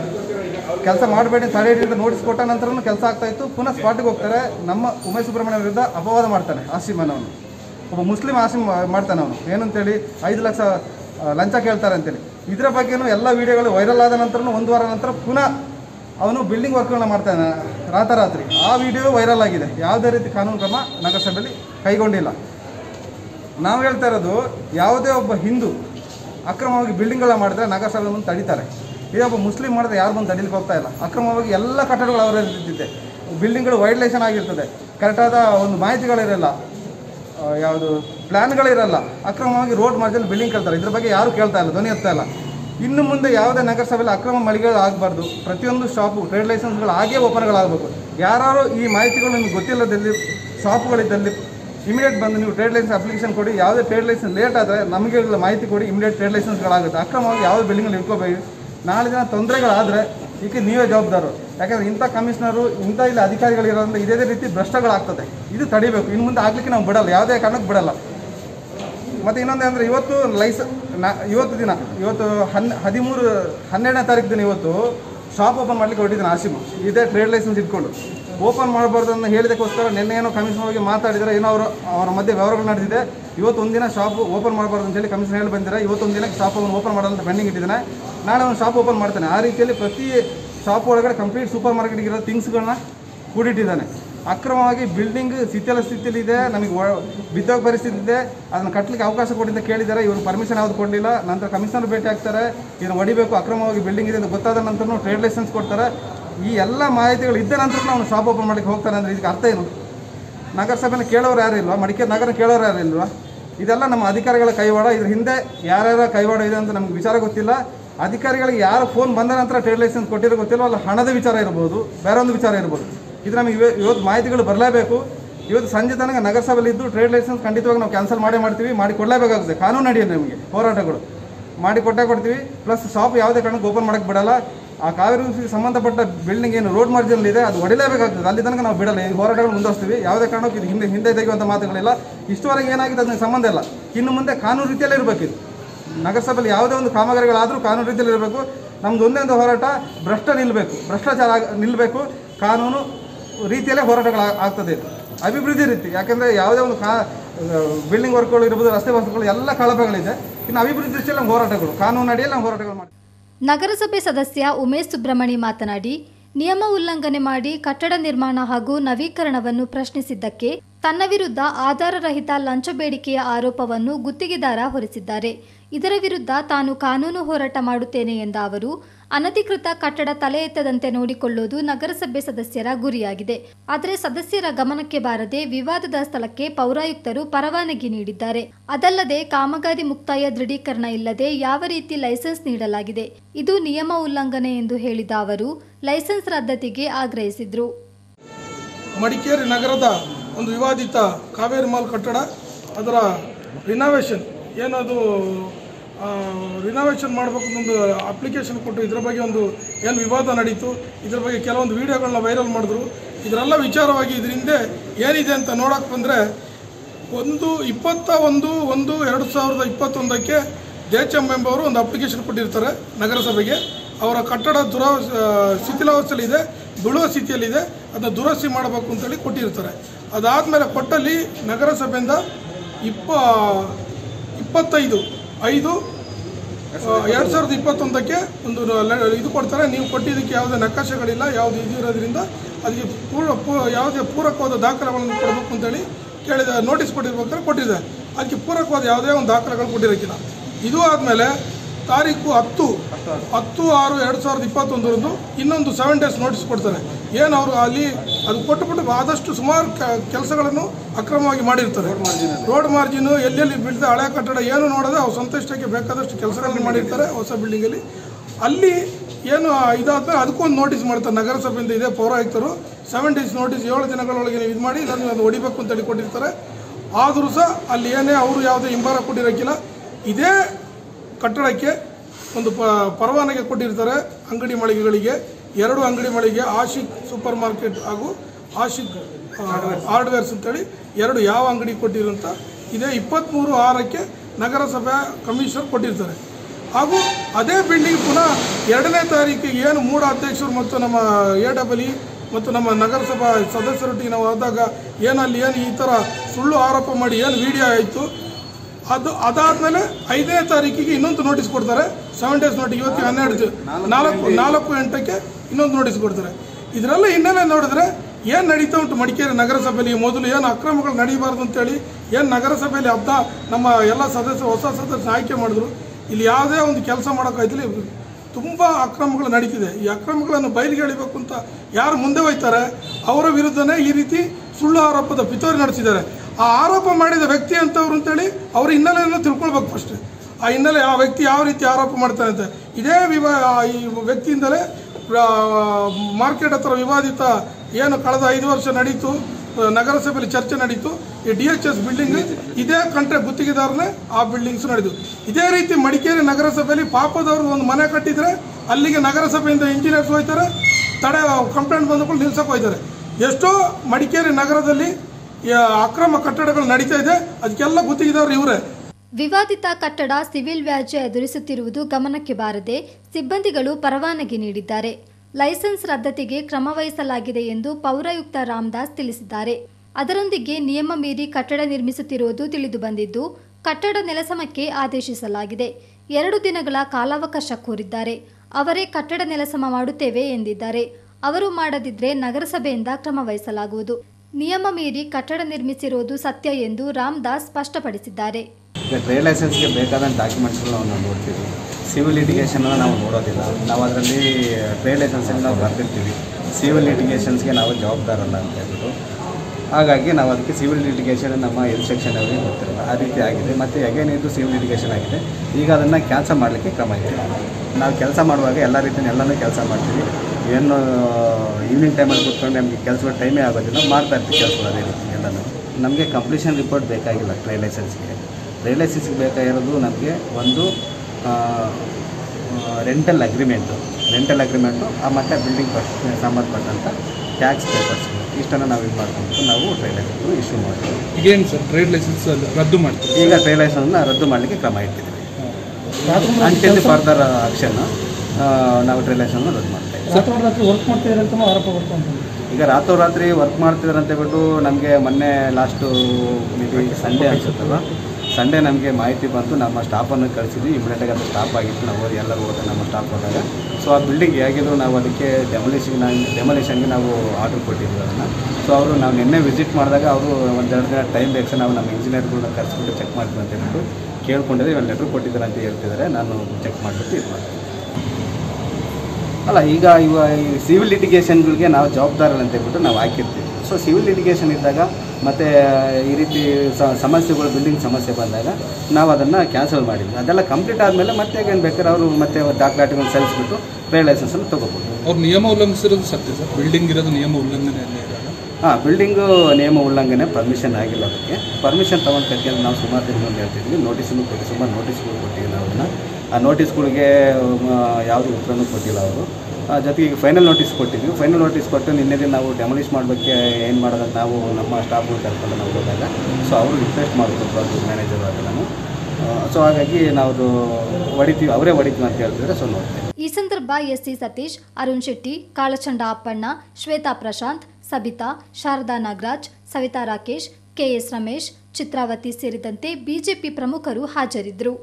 ಕೆಲಸ ಮಾಡಬೇಡಿ ತಡೆ ಹಿಡಿದು ನೋಟಿಸ್ ಕೊಟ್ಟ ನಂತರನೂ ಕೆಲಸ ಆಗ್ತಾ ಇತ್ತು ಪುನಃ ಸ್ಪಾಟಿಗೆ ಹೋಗ್ತಾರೆ ನಮ್ಮ ಉಮೇಶ್ ಸುಬ್ರಹ್ಮಣ್ಯ ವಿರುದ್ಧ ಅಪವಾದ ಮಾಡ್ತಾನೆ ಆಸಿಮನ್ ಅವನು ಒಬ್ಬ ಮುಸ್ಲಿಂ ಆಸಿಮ್ ಮಾಡ್ತಾನೆ ಅವನು ಏನಂತೇಳಿ ಐದು ಲಕ್ಷ ಆ, ಲಂಚ ಕೇಳ್ತಾರೆ ಅಂತೇಳಿ ಇದರ ಬಗ್ಗೆನೂ ಎಲ್ಲ ವಿಡಿಯೋಗಳು ವೈರಲ್ ಆದ ನಂತರನೂ ಒಂದು ವಾರ ನಂತರ ಪುನಃ ಅವನು ಬಿಲ್ಡಿಂಗ್ ವರ್ಕ್ಗಳನ್ನ ಮಾಡ್ತಾನೆ ರಾತಾರಾತ್ರಿ ಆ ವಿಡಿಯೋ ವೈರಲ್ ಆಗಿದೆ ಯಾವುದೇ ರೀತಿ ಕಾನೂನು ಕ್ರಮ ನಗರಸಭೆಯಲ್ಲಿ ಕೈಗೊಂಡಿಲ್ಲ ನಾವು ಹೇಳ್ತಾ ಇರೋದು ಯಾವುದೇ ಒಬ್ಬ ಹಿಂದೂ ಅಕ್ರಮವಾಗಿ ಬಿಲ್ಡಿಂಗ್ಗಳ ಮಾಡಿದ್ರೆ ನಗರಸಭೆ ಮುಂದೆ ತಡೀತಾರೆ ಇದೇ ಒಬ್ಬ ಮುಸ್ಲಿಂ ಮಾಡಿದ್ರೆ ಯಾರು ಬಂದು ತಡೀಲಿಕ್ಕೆ ಹೋಗ್ತಾ ಇಲ್ಲ ಅಕ್ರಮವಾಗಿ ಎಲ್ಲ ಕಟ್ಟಡಗಳು ಅವರೇ ಇದ್ದಿದೆ ಬಿಲ್ಡಿಂಗ್ಗಳು ವೈಡ್ಲೇಷನ್ ಆಗಿರ್ತದೆ ಕರೆಕ್ಟಾದ ಒಂದು ಮಾಹಿತಿಗಳಿರಲ್ಲ ಆ, ಯಾವುದು ಪ್ಲ್ಯಾನ್ಗಳಿರಲ್ಲ ಅಕ್ರಮವಾಗಿ ರೋಡ್ ಮಾರ್ಜಿನಲ್ಲಿ ಬಿಲ್ಡಿಂಗ್ ಕೇಳ್ತಾರೆ ಇದ್ರ ಬಗ್ಗೆ ಯಾರು ಕೇಳ್ತಾ ಇಲ್ಲ ಧ್ವನಿ ಎತ್ತಾ ಇಲ್ಲ ಇನ್ನು ಮುಂದೆ ಯಾವುದೇ ನಗರಸಭೆಯಲ್ಲಿ ಅಕ್ರಮ ಮಳಿಗೆಗಳು ಆಗಬಾರ್ದು ಪ್ರತಿಯೊಂದು ಶಾಪು ಟ್ರೇಡ್ ಲೈಸೆನ್ಸ್ಗಳು ಹಾಗೇ ಓಪನ್ಗಳಾಗಬೇಕು ಯಾರು ಈ ಮಾಹಿತಿಗಳು ನಿಮ್ಗೆ ಗೊತ್ತಿಲ್ಲದಲ್ಲಿ ಶಾಪ್ಗಳಿದ್ದಲ್ಲಿ ಇಮಿಡಿಯೇಟ್ ಬಂದು ನೀವು ಟ್ರೇಡ್ ಲೈಸೆನ್ಸ್ ಅಪ್ಲಿಕೇಶನ್ ಕೊಡಿ ಯಾವುದೇ ಟ್ರೇಡ್ ಲೈಸೆನ್ಸ್ ಲೇಟ್ ಆದರೆ ನಮಗೆ ಮಾಹಿತಿ ಕೊಡಿ ಇಮಿಡಿಯೇಟ್ ಟ್ರೇಡ್ ಲೈಸೆನ್ಸ್ಗಳಾಗುತ್ತೆ ಅಕ್ರಮವಾಗಿ ಯಾವುದೇ ಬಿಲ್ಡಿಂಗಲ್ಲಿ ಇಟ್ಕೋಬೇಡಿ ನಾಳೆ ದಿನ ತೊಂದರೆಗಳಾದರೆ ಇದಕ್ಕೆ ನೀವೇ ಜವಾಬ್ದಾರರು ಯಾಕಂದರೆ ಇಂಥ ಕಮಿಷನರು ಇಂಥ ಇಲ್ಲಿ ಅಧಿಕಾರಿಗಳಿರೋದ್ರಿಂದ ಇದೇ ರೀತಿ ಭ್ರಷ್ಟಗಳಾಗ್ತದೆ ಇದು ತಡಿಬೇಕು ಇನ್ನು ಮುಂದೆ ಆಗಲಿಕ್ಕೆ ನಾವು ಬಿಡಲ್ಲ ಯಾವುದೇ ಕಾರಣಕ್ಕೆ ಬಿಡಲ್ಲ ಮತ್ತು ಇನ್ನೊಂದು ಅಂದರೆ ಇವತ್ತು ಲೈಸ ನಾ ಇವತ್ತು ದಿನ ಇವತ್ತು ಹನ್ ಹದಿಮೂರು ಹನ್ನೆರಡನೇ ತಾರೀಕು ದಿನ ಇವತ್ತು ಶಾಪ್ ಓಪನ್ ಮಾಡಲಿಕ್ಕೆ ಹೊರಟಿದ್ದೀನಿ ಆಸಿಮ್ ಇದೇ ಟ್ರೇಡ್ ಲೈಸೆನ್ಸ್ ಇಟ್ಕೊಂಡು ಓಪನ್ ಮಾಡಬಾರ್ದು ಅಂತ ಹೇಳಿದಕ್ಕೋಸ್ಕರ ನಿನ್ನೆ ಏನೋ ಕಮಿಷನ್ ಹೋಗಿ ಮಾತಾಡಿದರೆ ಏನೋ ಅವರು ಅವರ ಮಧ್ಯೆ ವ್ಯವಹಾರಗಳು ನಡೆದಿದೆ ಇವತ್ತು ಒಂದಿನ ಶಾಪ್ ಓಪನ್ ಮಾಡಬಾರ್ದು ಅಂತೇಳಿ ಕಮಿಷನ್ ಹೇಳಿ ಬಂದಿದ್ದಾರೆ ಇವತ್ತೊಂದು ದಿನಕ್ಕೆ ಶಾಪ್ ಓಪನ್ ಮಾಡೋದು ಅಂತ ಪೆಂಡಿಂಗ್ ಇಟ್ಟಿದ್ದಾನೆ ನಾಳೆ ಒಂದು ಶಾಪ್ ಓಪನ್ ಮಾಡ್ತಾನೆ ಆ ರೀತಿಯಲ್ಲಿ ಪ್ರತಿ ಶಾಪ್ ಒಳಗಡೆ ಕಂಪ್ಲೀಟ್ ಸೂಪರ್ ಮಾರ್ಕೆಟ್ಗೆ ಇರೋ ಥಿಂಗ್ಸ್ಗಳನ್ನ ಕೂಡಿಟ್ಟಿದ್ದಾನೆ ಅಕ್ರಮವಾಗಿ ಬಿಲ್ಡಿಂಗ್ ಶಿಥಿಲ ಸ್ಥಿತಿಯಲ್ಲಿ ಇದೆ ನಮಗೆ ಒ- ಬಿದ್ದೋಗ ಪರಿಸ್ಥಿತಿ ಇದೆ ಅದನ್ನು ಕಟ್ಟಲಿಕ್ಕೆ ಅವಕಾಶ ಕೊಟ್ಟಿದ್ದ ಕೇಳಿದ್ದಾರೆ ಇವರು ಪರ್ಮಿಷನ್ ಯಾವುದು ಕೊಡಲಿಲ್ಲ ನಂತರ ಕಮಿಷನರ್ ಭೇಟಿ ಆಗ್ತಾರೆ ಇದನ್ನು ಹೊಡಿಬೇಕು ಅಕ್ರಮವಾಗಿ ಬಿಲ್ಡಿಂಗ್ ಇದೆ ಅಂತ ಗೊತ್ತಾದ ನಂತರ ಟ್ರೇಡ್ ಲೈಸೆನ್ಸ್ ಕೊಡ್ತಾರೆ ಈ ಎಲ್ಲ ಮಾಹಿತಿಗಳು ಇದ್ದ ನಂತರ ಅವನು ಶಾಪ್ ಓಪನ್ ಮಾಡಲಿಕ್ಕೆ ಹೋಗ್ತಾನೆ ಅಂದರೆ ಇದಕ್ಕೆ ಅರ್ಥ ಏನು ನಗರಸಭೆನ ಕೇಳೋರು ಯಾರು ಇಲ್ವಾ ಮಡಿಕೇರಿ ನಗರ ಕೇಳೋರು ಯಾರು ಇಲ್ವಾ ಇದೆಲ್ಲ ನಮ್ಮ ಅಧಿಕಾರಿಗಳ ಕೈವಾಡ ಇದ್ರ ಹಿಂದೆ ಯಾರ್ಯಾರ ಕೈವಾಡ ಇದೆ ಅಂತ ನಮ್ಗೆ ವಿಚಾರ ಗೊತ್ತಿಲ್ಲ ಅಧಿಕಾರಿಗಳಿಗೆ ಯಾರು ಫೋನ್ ಬಂದ ನಂತರ ಟ್ರೇಡ್ ಲೈಸೆನ್ಸ್ ಕೊಟ್ಟಿರೋ ಗೊತ್ತಿಲ್ಲ ಅಲ್ಲ ಹಣದ ವಿಚಾರ ಇರ್ಬೋದು ಬೇರೆ ಒಂದು ವಿಚಾರ ಇರ್ಬೋದು ಇದು ನಮಗೆ ಇವ- ಇವತ್ತು ಮಾಹಿತಿಗಳು ಬರಲೇಬೇಕು ಇವತ್ತು ಸಂಜೆ ತನಕ ನಗರಸಭೆಯಲ್ಲಿ ಇದ್ದು ಟ್ರೇಡ್ ಲೈಸೆನ್ಸ್ ಖಂಡಿತವಾಗಿ ನಾವು ಕ್ಯಾನ್ಸಲ್ ಮಾಡೇ ಮಾಡ್ತೀವಿ ಮಾಡಿ ಕೊಡಲೇಬೇಕಾಗುತ್ತೆ ಕಾನೂನು ನಡೆಯುತ್ತೆ ನಮಗೆ ಹೋರಾಟಗಳು ಮಾಡಿ ಕೊಟ್ಟೇ ಕೊಡ್ತೀವಿ ಪ್ಲಸ್ ಶಾಪ್ ಯಾವುದೇ ಕಾರಣಕ್ಕೂ ಓಪನ್ ಮಾಡಕ್ಕೆ ಬಿಡಲ್ಲ ಆ ಕಾವೇರಿ ನದಿಗೆ ಸಂಬಂಧಪಟ್ಟ ಬಿಲ್ಡಿಂಗ್ ಏನು ರೋಡ್ ಮಾರ್ಜಿನ್ ಇದೆ ಅದು ಹೊಡಿಲೇಬೇಕಾಗ್ತದೆ ಅಲ್ಲಿ ತನಕ ನಾವು ಬಿಡಲ್ಲ ಈ ಹೋರಾಟಗಳು ಮುಂದುವರಿಸ್ತೀವಿ ಯಾವುದೇ ಕಾರಣಕ್ಕೂ ಇದು ಹಿಂದೆ ಹಿಂದೆ ತೆಗೆಯುವಂಥ ಮಾತುಗಳಿಲ್ಲ ಇಷ್ಟುವರೆಗೆ ಏನಾಗಿದೆ ಅದಕ್ಕೆ ಸಂಬಂಧ ಇಲ್ಲ ಇನ್ನು ಮುಂದೆ ಕಾನೂನು ರೀತಿಯಲ್ಲೇ ಇರಬೇಕಿದು ನಗರಸಭೆಯಲ್ಲಿ ಯಾವುದೇ ಒಂದು ಕಾಮಗಾರಿಗಳಾದರೂ ಕಾನೂನು ರೀತಿಯಲ್ಲಿ ಇರಬೇಕು ನಮ್ದು ಒಂದೇ ಒಂದು ಹೋರಾಟ ಭ್ರಷ್ಟ ನಿಲ್ಲಬೇಕು ಭ್ರಷ್ಟಾಚಾರ ಆಗ- ನಿಲ್ಲಬೇಕು ಕಾನೂನು ರೀತಿಯಲ್ಲೇ ಹೋರಾಟಗಳು ಆ- ಆಗ್ತದೆ ಇದು. ಅಭಿವೃದ್ಧಿ ರೀತಿ ಯಾಕಂದರೆ ಯಾವುದೇ ಒಂದು ಕಾ ಬಿಲ್ಡಿಂಗ್ ವರ್ಕ್ಗಳು ಇರ್ಬೋದು ರಸ್ತೆ ವರ್ಕ್ಗಳು ಎಲ್ಲ ಕಳಪೆಗಳಿದೆ ಇನ್ನು ಅಭಿವೃದ್ಧಿ ದೃಷ್ಟಿಯಲ್ಲಿ ನಮ್ಮ ಹೋರಾಟಗಳು ಕಾನೂನು ಅಡಿಯಲ್ಲಿ ನಾವು ಹೋರಾಟಗಳು ಮಾಡ್ತೀವಿ ನಗರಸಭೆ ಸದಸ್ಯ ಉಮೇಶ್ ಸುಬ್ರಹ್ಮಣಿ ಮಾತನಾಡಿ ನಿಯಮ ಉಲ್ಲಂಘನೆ ಮಾಡಿ ಕಟ್ಟಡ ನಿರ್ಮಾಣ ಹಾಗೂ ನವೀಕರಣವನ್ನು ಪ್ರಶ್ನಿಸಿದ್ದಕ್ಕೆ ತನ್ನ ವಿರುದ್ಧ ಆಧಾರರಹಿತ ಲಂಚ ಬೇಡಿಕೆಯ ಆರೋಪವನ್ನು ಗುತ್ತಿಗೆದಾರ ಹೊರಿಸಿದ್ದಾರೆ ಇದರ ವಿರುದ್ಧ ತಾನು ಕಾನೂನು ಹೋರಾಟ ಮಾಡುತ್ತೇನೆ ಎಂದ ಅವರು ಅನಧಿಕೃತ ಕಟ್ಟಡ ತಲೆ ಎತ್ತದಂತೆ ನೋಡಿಕೊಳ್ಳುವುದು ನಗರಸಭೆ ಸದಸ್ಯರ ಗುರಿಯಾಗಿದೆ ಆದರೆ ಸದಸ್ಯರ ಗಮನಕ್ಕೆ ಬಾರದೆ ವಿವಾದದ ಸ್ಥಳಕ್ಕೆ ಪೌರಾಯುಕ್ತರು ಪರವಾನಗಿ ನೀಡಿದ್ದಾರೆ ಅದಲ್ಲದೆ ಕಾಮಗಾರಿ ಮುಕ್ತಾಯ ದೃಢೀಕರಣ ಇಲ್ಲದೆ ಯಾವ ರೀತಿ ಲೈಸೆನ್ಸ್ ನೀಡಲಾಗಿದೆ ಇದು ನಿಯಮ ಉಲ್ಲಂಘನೆ ಎಂದು ಹೇಳಿದ ಅವರು ಲೈಸೆನ್ಸ್ ರದ್ದತಿಗೆ ಆಗ್ರಹಿಸಿದ್ರು ಮಡಿಕೇರಿ ನಗರದ ಒಂದು ವಿವಾದಿತ ಕಾವೇರಿ ಮಾಲ್ ಕಟ್ಟಡ ಅದರ ರಿನೋವೇಷನ್ ಏನದು ರಿನೋವೇಷನ್ ಮಾಡಬೇಕು ಒಂದು ಅಪ್ಲಿಕೇಶನ್ ಕೊಟ್ಟು ಇದ್ರ ಬಗ್ಗೆ ಒಂದು ಏನು ವಿವಾದ ನಡೀತು ಇದ್ರ ಬಗ್ಗೆ ಕೆಲವೊಂದು ವೀಡಿಯೋಗಳನ್ನ ವೈರಲ್ ಮಾಡಿದ್ರು ಇದರೆಲ್ಲ ವಿಚಾರವಾಗಿ ಇದರಿಂದ ಏನಿದೆ ಅಂತ ನೋಡೋಕೆ ಬಂದರೆ ಒಂದು ಇಪ್ಪತ್ತ ಒಂದು ಒಂದು ಎರಡು ಸಾವಿರದ ಇಪ್ಪತ್ತೊಂದಕ್ಕೆ ದೇಚಂ ಎಂಬವರು ಒಂದು ಅಪ್ಲಿಕೇಶನ್ ಕೊಟ್ಟಿರ್ತಾರೆ ನಗರಸಭೆಗೆ ಅವರ ಕಟ್ಟಡ ದುರ ಶಿಥಿಲಾವಸ್ಥೆಯಲ್ಲಿದೆ ಬೀಳುವ ಸ್ಥಿತಿಯಲ್ಲಿದೆ ಅದನ್ನ ದುರಸ್ತಿ ಮಾಡಬೇಕು ಅಂತೇಳಿ ಕೊಟ್ಟಿರ್ತಾರೆ ಅದಾದಮೇಲೆ ಕೊಟ್ಟಲ್ಲಿ ನಗರಸಭೆಯಿಂದ ಇಪ್ಪ ಇಪ್ಪತ್ತೈದು ಐದು ಎರಡು ಸಾವಿರದ ಇಪ್ಪತ್ತೊಂದಕ್ಕೆ ಒಂದು ಲೆ- ಇದು ಕೊಡ್ತಾರೆ ನೀವು ಕೊಟ್ಟಿದ್ದಕ್ಕೆ ಯಾವುದೇ ನಕಾಶೆಗಳಿಲ್ಲ ಯಾವುದು ಇದು ಇರೋದ್ರಿಂದ ಅದಕ್ಕೆ ಪೂರ್ಣ ಪೂ ಯಾವುದೇ ಪೂರಕವಾದ ದಾಖಲೆಗಳನ್ನು ಕೊಡಬೇಕು ಅಂತೇಳಿ ಕೇಳಿದ ನೋಟಿಸ್ ಕೊಟ್ಟಿರ್ಬೇಕಾದ್ರೆ ಕೊಟ್ಟಿದೆ ಅದಕ್ಕೆ ಪೂರಕವಾದ ಯಾವುದೇ ಒಂದು ದಾಖಲೆಗಳು ಕೊಟ್ಟಿರೋಕ್ಕಿಲ್ಲ ಇದು ಆದಮೇಲೆ ತಾರೀಕು ಹತ್ತು ಹತ್ತು ಆರು ಎರಡು ಸಾವಿರದ ಇಪ್ಪತ್ತೊಂದರಂದು ಇನ್ನೊಂದು ಸೆವೆನ್ ಡೇಸ್ ನೋಟಿಸ್ ಕೊಡ್ತಾರೆ ಏನು ಅವರು ಅಲ್ಲಿ ಅದು ಕೊಟ್ಟುಬಿಟ್ಟು ಆದಷ್ಟು ಸುಮಾರು ಕೆಲಸಗಳನ್ನು ಅಕ್ರಮವಾಗಿ ಮಾಡಿರ್ತಾರೆ ರೋಡ್ ಮಾರ್ಜಿನ್ ಎಲ್ಲೆಲ್ಲಿ ಬೀಳ್ತಾ ಹಳೆ ಕಟ್ಟಡ ಏನು ನೋಡೋದು ಅವ್ರು ಸಂತಷ್ಟಕ್ಕೆ ಬೇಕಾದಷ್ಟು ಕೆಲಸಗಳನ್ನು ಮಾಡಿರ್ತಾರೆ ಹೊಸ ಬಿಲ್ಡಿಂಗಲ್ಲಿ ಅಲ್ಲಿ ಏನು ಇದಾದ್ಮೇಲೆ ಅದಕ್ಕೊಂದು ನೋಟಿಸ್ ಮಾಡ್ತಾರೆ ನಗರಸಭೆಯಿಂದ ಇದೆ ಪೌರಾಯುಕ್ತರು ಸೆವೆನ್ ಡೇಸ್ ನೋಟಿಸ್ ಏಳು ದಿನಗಳೊಳಗೆ ನೀವು ಇದು ಮಾಡಿ ಇಲ್ಲ ನೀವು ಅದು ಹೊಡಿಬೇಕು ಅಂತೇಳಿ ಕೊಟ್ಟಿರ್ತಾರೆ ಆದರೂ ಸಹ ಅಲ್ಲಿ ಏನೇ ಅವರು ಯಾವುದೇ ಹಿಂಬಾರ ಕೊಟ್ಟಿರೋಕ್ಕಿಲ್ಲ ಇದೇ ಕಟ್ಟಡಕ್ಕೆ ಒಂದು ಪ ಪರವಾನಗಿ ಕೊಟ್ಟಿರ್ತಾರೆ ಅಂಗಡಿ ಮಳಿಗೆಗಳಿಗೆ ಎರಡು ಅಂಗಡಿ ಮಳಿಗೆ ಆಶಿಕ್ ಸೂಪರ್ ಮಾರ್ಕೆಟ್ ಹಾಗೂ ಆಶಿಕ್ ಹಾರ್ಡ್ವೇರ್ಸ್ ಅಂತೇಳಿ ಎರಡು ಯಾವ ಅಂಗಡಿ ಕೊಟ್ಟಿರಂತ ಇದೇ ಇಪ್ಪತ್ತ್ಮೂರು ಆರಕ್ಕೆ ನಗರಸಭೆ ಕಮಿಷನರ್ ಕೊಟ್ಟಿರ್ತಾರೆ ಹಾಗೂ ಅದೇ ಬಿಲ್ಡಿಂಗ್ ಪುನಃ ಎರಡನೇ ತಾರೀಕಿಗೆ ಏನು ಮೂಡ ಅಧ್ಯಕ್ಷರು ಮತ್ತು ನಮ್ಮ ಎ ಡಬಲ್ ಇ ಮತ್ತು ನಮ್ಮ ನಗರಸಭಾ ಸದಸ್ಯರೊಟ್ಟಿಗೆ ನಾವು ಆದಾಗ ಏನು ಅಲ್ಲಿ ಏನು ಈ ಥರ ಸುಳ್ಳು ಆರೋಪ ಮಾಡಿ ಏನು ವಿಡಿಯೋ ಆಯಿತು ಅದು ಅದಾದಮೇಲೆ ಐದನೇ ತಾರೀಕಿಗೆ ಇನ್ನೊಂದು ನೋಟಿಸ್ ಕೊಡ್ತಾರೆ ಸೆವೆನ್ ಡೇಸ್ ನೋಟಿಸ್ ಇವತ್ತಿಗೆ ಹನ್ನೆರಡು ದಿ- ನಾಲ್ಕು ನಾಲ್ಕು ಎಂಟಕ್ಕೆ ಇನ್ನೊಂದು ನೋಟಿಸ್ ಕೊಡ್ತಾರೆ ಇದರೆಲ್ಲ ಹಿನ್ನೆಲೆ ನೋಡಿದ್ರೆ ಏನು ನಡೀತಾ ಉಂಟು ಮಡಿಕೇರಿ ನಗರಸಭೆಯಲ್ಲಿ ಮೊದಲು ಏನು ಅಕ್ರಮಗಳು ನಡೀಬಾರ್ದು ಅಂತೇಳಿ ಏನು ನಗರಸಭೆಯಲ್ಲಿ ಅರ್ಧ ನಮ್ಮ ಎಲ್ಲ ಸದಸ್ಯರು ಹೊಸ ಸದಸ್ಯರು ಆಯ್ಕೆ ಮಾಡಿದ್ರು ಇಲ್ಲಿ ಯಾವುದೇ ಒಂದು ಕೆಲಸ ಮಾಡೋಕ್ಕಾಯ್ತಿಲ್ಲ ತುಂಬ ಅಕ್ರಮಗಳು ನಡೀತಿದೆ ಈ ಅಕ್ರಮಗಳನ್ನು ಬಯಲಿಗೆ ಎಳಿಬೇಕು ಅಂತ ಯಾರು ಮುಂದೆ ಹೋಯ್ತಾರೆ ಅವರ ವಿರುದ್ಧನೇ ಈ ರೀತಿ ಸುಳ್ಳು ಆರೋಪದ ಪಿತೂರಿ ನಡೆಸಿದ್ದಾರೆ ಆ ಆರೋಪ ಮಾಡಿದ ವ್ಯಕ್ತಿ ಅಂತವ್ರು ಅಂತೇಳಿ ಅವ್ರ ಹಿನ್ನೆಲೆಯನ್ನು ತಿಳ್ಕೊಳ್ಬೇಕು ಫಸ್ಟ್ ಆ ಹಿನ್ನೆಲೆ ಆ ವ್ಯಕ್ತಿ ಯಾವ ರೀತಿ ಆರೋಪ ಮಾಡ್ತಾನೆ ಅಂತ ಇದೇ ವಿವಾ ಈ ವ್ಯಕ್ತಿಯಿಂದಲೇ ಮಾರ್ಕೆಟ್ ಹತ್ರ ವಿವಾದಿತ ಏನು ಕಳೆದ ಐದು ವರ್ಷ ನಡೀತು ಆ, ನಗರಸಭೆಯಲ್ಲಿ ಚರ್ಚೆ ನಡೀತು ಈ ಡಿ ಎಚ್ ಎಸ್ ಬಿಲ್ಡಿಂಗ್ ಇದೇ ಕಂಟ್ರೆ ಗುತ್ತಿಗೆದಾರನೇ ಆ ಬಿಲ್ಡಿಂಗ್ಸ್ ನಡೆದು ಇದೇ ರೀತಿ ಮಡಿಕೇರಿ ನಗರಸಭೆಯಲ್ಲಿ ಪಾಪದವರು ಒಂದು ಮನೆ ಕಟ್ಟಿದ್ರೆ ಅಲ್ಲಿಗೆ ನಗರಸಭೆಯಿಂದ ಇಂಜಿನಿಯರ್ಸ್ ಹೋಯ್ತಾರೆ ತಡೆ ಕಂಪ್ಲೇಂಟ್ ಬಂದಕೊಂಡು ನಿಲ್ಸಕ್ಕೆ ಹೋಯ್ತಾರೆ ಎಷ್ಟೋ ಮಡಿಕೇರಿ ನಗರದಲ್ಲಿ ಈ ಅಕ್ರಮ ಕಟ್ಟಡಗಳು ನಡೀತಾ ಇದೆ ಅದಕ್ಕೆಲ್ಲ ಗುತ್ತಿಗೆದಾರರು ಇವರೇ ವಿವಾದಿತ ಕಟ್ಟಡ ಸಿವಿಲ್ ವ್ಯಾಜ್ಯ ಎದುರಿಸುತ್ತಿರುವುದು ಗಮನಕ್ಕೆ ಬಾರದೆ ಸಿಬ್ಬಂದಿಗಳು ಪರವಾನಗಿ ನೀಡಿದ್ದಾರೆ ಲೈಸೆನ್ಸ್ ರದ್ದತಿಗೆ ಕ್ರಮ ವಹಿಸಲಾಗಿದೆ ಎಂದು ಪೌರಾಯುಕ್ತ ರಾಮದಾಸ್ ತಿಳಿಸಿದ್ದಾರೆ ಅದರೊಂದಿಗೆ ನಿಯಮ ಮೀರಿ ಕಟ್ಟಡ ನಿರ್ಮಿಸುತ್ತಿರುವುದು ತಿಳಿದುಬಂದಿದ್ದು ಕಟ್ಟಡ ನೆಲಸಮಕ್ಕೆ ಆದೇಶಿಸಲಾಗಿದೆ ಎರಡು ದಿನಗಳ ಕಾಲಾವಕಾಶ ಕೋರಿದ್ದಾರೆ ಅವರೇ ಕಟ್ಟಡ ನೆಲಸಮ ಮಾಡುತ್ತೇವೆ ಎಂದಿದ್ದಾರೆ ಅವರು ಮಾಡದಿದ್ರೆ ನಗರಸಭೆಯಿಂದ ಕ್ರಮ ವಹಿಸಲಾಗುವುದು ನಿಯಮ ಮೀರಿ ಕಟ್ಟಡ ನಿರ್ಮಿಸಿರುವುದು ಸತ್ಯ ಎಂದು ರಾಮದಾಸ್ ಸ್ಪಷ್ಟಪಡಿಸಿದ್ದಾರೆ ಈಗ ಟ್ರೇಡ್ ಲೈಸೆನ್ಸ್ಗೆ ಬೇಕಾದಂಥ ಡಾಕ್ಯುಮೆಂಟ್ಸ್ಗಳನ್ನ ನಾವು ನೋಡ್ತೀವಿ ಸಿವಿಲ್ ಲಿಟಿಗೇಷನ್ನ ನಾವು ನೋಡೋದಿಲ್ಲ ನಾವು ಅದರಲ್ಲಿ ಟ್ರೇಡ್ ಲೈಸೆನ್ಸಲ್ಲಿ ನಾವು ಬರ್ತಿರ್ತೀವಿ ಸಿವಿಲ್ ಲಿಟಿಗೇಷನ್ಸ್ಗೆ ನಾವು ಜವಾಬ್ದಾರಲ್ಲ ಅಂತ ಹೇಳ್ಬಿಟ್ಟು ಹಾಗಾಗಿ ನಾವು ಅದಕ್ಕೆ ಸಿವಿಲ್ ಲಿಟಿಗೇಷನ್ ನಮ್ಮ ಇನ್ಸ್ಟ್ರಕ್ಷನ್ ಅವರಿಗೆ ಗೊತ್ತಿರಲ್ಲ ಆ ರೀತಿ ಆಗಿದೆ ಮತ್ತು ಅಗೇನ್ ಇದು ಸಿವಿಲ್ ಲಿಟಿಗೇಷನ್ ಆಗಿದೆ ಈಗ ಅದನ್ನು ಕ್ಯಾನ್ಸಲ್ ಮಾಡಲಿಕ್ಕೆ ಕ್ರಮ ಇದೆ ನಾವು ಕೆಲಸ ಮಾಡುವಾಗ ಎಲ್ಲ ರೀತಿಯ ಎಲ್ಲನೂ ಕೆಲಸ ಮಾಡ್ತೀವಿ ಏನು ಈವ್ನಿಂಗ್ ಟೈಮಲ್ಲಿ ಕೂತ್ಕೊಂಡು ನಮಗೆ ಕೆಲಸಗಳು ಟೈಮೇ ಆಗೋದಿಲ್ಲ ಮಾಡ್ತಾ ಇರ್ತೀವಿ ಕೆಲಸಗಳು ಅದೇ ರೀತಿ ಎಲ್ಲನೂ ನಮಗೆ ಕಂಪ್ಲೀಷನ್ ರಿಪೋರ್ಟ್ ಬೇಕಾಗಿಲ್ಲ ಟ್ರೈಲ್ ಲೈಸೆನ್ಸ್ಗೆ ಟ್ರೈಲ್ ಲೈಸೆನ್ಸ್ಗೆ ಬೇಕಾಗಿರೋದು ನಮಗೆ ಒಂದು ರೆಂಟಲ್ ಅಗ್ರಿಮೆಂಟು ರೆಂಟಲ್ ಅಗ್ರಿಮೆಂಟು ಮತ್ತು ಬಿಲ್ಡಿಂಗ್ ಸಂಬಂಧಪಟ್ಟಂಥ ಟ್ಯಾಕ್ಸ್ ಪೇಪರ್ಸ್ ಇಷ್ಟನ್ನು ನಾವು ಇದು ಮಾಡ್ಕೊಂಡು ನಾವು ಟ್ರೈಲ್ ಲೈಸೆನ್ಸ್ ಇಶ್ಯೂ ಮಾಡ್ತೀವಿ ಈಗೇನು ಸರ್ ಟ್ರೇಡ್ ಲೈಸೆನ್ಸ್ ರದ್ದು ಮಾಡ್ತೀವಿ ಈಗ ಟ್ರೈಲ್ ಲೈಸೆನ್ಸ್ನ ರದ್ದು ಮಾಡಲಿಕ್ಕೆ ಕ್ರಮ ಇಟ್ಟಿದ್ದೀವಿ ಅಂಟಿಲ್ ಫರ್ದರ್ ಆಕ್ಷನ್ ನಾವು ಟ್ರೈಲ್ ಲೈಸೆನ್ಸ್ನ ರದ್ದು ಮಾಡ್ತಾ ಇದ್ದೀವಿ ವರ್ಕ್ ಮಾಡ್ತಿದ್ದಾರೆ ಅಂತ ಆರೋಪ ಬರ್ತಾ ಉಂಟು ಈಗ ರಾತ್ರೋರಾತ್ರಿ ವರ್ಕ್ ಮಾಡ್ತಿದ್ದಾರೆ ಅಂತ ಹೇಳ್ಬಿಟ್ಟು ನಮಗೆ ಮೊನ್ನೆ ಲಾಸ್ಟು ಮೇಬಿ ಸಂಡೇ ಅನ್ಸುತ್ತಲ್ಲ ಸಂಡೇ ನಮಗೆ ಮಾಹಿತಿ ಬಂತು ನಮ್ಮ ಸ್ಟಾಫನ್ನು ಕಳಿಸಿದ್ವಿ ಇಮಿಡಿಯೇಟಾಗಿ ಅದು ಸ್ಟಾಪ್ ಆಗಿತ್ತು ನಾವು ಹೋಗಿ ಎಲ್ಲರೂ ಹೋದ ನಮ್ಮ ಸ್ಟಾಫ್ ಹೋದಾಗ ಸೊ ಆ ಬಿಲ್ಡಿಂಗ್ ಹೇಗಿದ್ರು ನಾವು ಅದಕ್ಕೆ ಡೆಮೊಲಿಷನ್ ಡೆಮೊಲಿಷನ್ಗೆ ನಾವು ಆರ್ಡರ್ ಕೊಟ್ಟಿದ್ವಿ ಅದನ್ನು ಸೊ ಅವರು ನಾವು ನಿನ್ನೆ ವಿಸಿಟ್ ಮಾಡಿದಾಗ ಅವರು ಒಂದೆರಡು ದಿನ ಟೈಮ್ ಬೇಕು ಸರ್ ನಾವು ನಮ್ಮ ಇಂಜಿನಿಯರ್ಗಳನ್ನ ಕರೆಸ್ಬಿಟ್ಟು ಚೆಕ್ ಮಾಡ್ತೀವಿ ಅಂತ ಹೇಳ್ಬಿಟ್ಟು ಕೇಳ್ಕೊಂಡಿದ್ರೆ ಇವಾಗ ಲೆಟ್ರ್ ಕೊಟ್ಟಿದ್ದಾರೆ ಅಂತ ಹೇಳ್ತಿದ್ದಾರೆ ನಾನು ಚೆಕ್ ಮಾಡಿಬಿಟ್ಟು ಇದು ಮಾಡ್ತೀನಿ ಅಲ್ಲ ಈಗ ಇವ ಈ ಸಿವಿಲ್ ಲಿಟಿಗೇಷನ್ಗಳಿಗೆ ನಾವು ಜವಾಬ್ದಾರರು ಅಂತ ಹೇಳ್ಬಿಟ್ಟು ನಾವು ಹಾಕಿರ್ತೀವಿ ಸೊ ಸಿವಿಲ್ ಲಿಟಿಗೇಷನ್ ಇದ್ದಾಗ ಮತ್ತು ಈ ರೀತಿ ಸ- ಸಮಸ್ಯೆಗಳು ಬಿಲ್ಡಿಂಗ್ ಸಮಸ್ಯೆ ಬಂದಾಗ ನಾವು ಅದನ್ನು ಕ್ಯಾನ್ಸಲ್ ಮಾಡಿದ್ವಿ ಅದೆಲ್ಲ ಕಂಪ್ಲೀಟ್ ಆದಮೇಲೆ ಮತ್ತೆ ಏನು ಬೇಕಾದ್ರೆ ಅವರು ಮತ್ತೆ ದಾಖಲಾತಿಗಳನ್ನ ಸಲ್ಲಿಸ್ಬಿಟ್ಟು ಟ್ರೇಡ್ ಲೈಸೆನ್ಸನ್ನು ತೊಗೋಬೋದು ಅವ್ರು ನಿಯಮ ಉಲ್ಲಂಘಿಸಿರೋದು ಸತ್ಯ ಸರ್ ಬಿಲ್ಡಿಂಗ್ ಇರೋದು ನಿಯಮ ಉಲ್ಲಂಘನೆ ಇರೋದು ಹಾಂ ಬಿಲ್ಡಿಂಗು ನಿಯಮ ಉಲ್ಲಂಘನೆ ಪರ್ಮಿಷನ್ ಆಗಿಲ್ಲ ಅದಕ್ಕೆ ಪರ್ಮಿಷನ್ ತೊಗೊಂಡು ಕಟ್ಟಿಯಲ್ಲಿ ನಾವು ಸುಮಾರು ದಿನಗಳು ಹೇಳ್ತಿದ್ವಿ ನೋಟಿಸನ್ನು ಕೊಟ್ಟು ಸುಮಾರು ನೋಟಿಸ್ಗಳು ಕೊಟ್ಟಿವಿ ನಾವು ಅದನ್ನು ಆ ನೋಟಿಸ್ಗಳಿಗೆ ಯಾವುದು ಉತ್ತರನೂ ಕೊಟ್ಟಿಲ್ಲ ಅವರು ಆ, ಜೊತೆಗೆ ಈಗ ಫೈನಲ್ ನೋಟಿಸ್ ಕೊಟ್ಟಿದ್ವಿ ಫೈನಲ್ ನೋಟಿಸ್ ಕೊಟ್ಟು ನಿನ್ನೆ ದಿನ ನಾವು ಡೆಮೊಲಿಷ್ ಮಾಡೋದಕ್ಕೆ ಏನು ಮಾಡೋದಂತ ನಾವು ನಮ್ಮ ಸ್ಟಾಫ್ಗಳು ಕರ್ಕೊಂಡು ನಾವು ಹೋದಾಗ ಸೊ ಅವರು ರಿಕ್ವೆಸ್ಟ್ ಮಾಡಿಕೊಟ್ರು ಅದು ಮ್ಯಾನೇಜರ್ ಅದನ್ನು ಸೊ ಹಾಗಾಗಿ ನಾವು ಅದು ಹೊಡಿತೀವಿ ಅವರೇ ಹೊಡಿತೀವಿ ಅಂತ ಹೇಳ್ತಿದ್ರೆ ಸೊ ನೋಡ್ತೀವಿ ಈ ಸಂದರ್ಭ ಎಸ್ಸಿ ಸತೀಶ್ ಅರುಣ್ ಶೆಟ್ಟಿ ಕಾಳಚಂಡ ಅಪ್ಪಣ್ಣ ಶ್ವೇತಾ ಪ್ರಶಾಂತ್ ಸಬಿತಾ ಶಾರದಾ ನಾಗರಾಜ್ ಸವಿತಾ ರಾಕೇಶ್ ಕೆಎಸ್ ರಮೇಶ್ ಚಿತ್ರಾವತಿ ಸೇರಿದಂತೆ ಬಿಜೆಪಿ ಪ್ರಮುಖರು ಹಾಜರಿದ್ದರು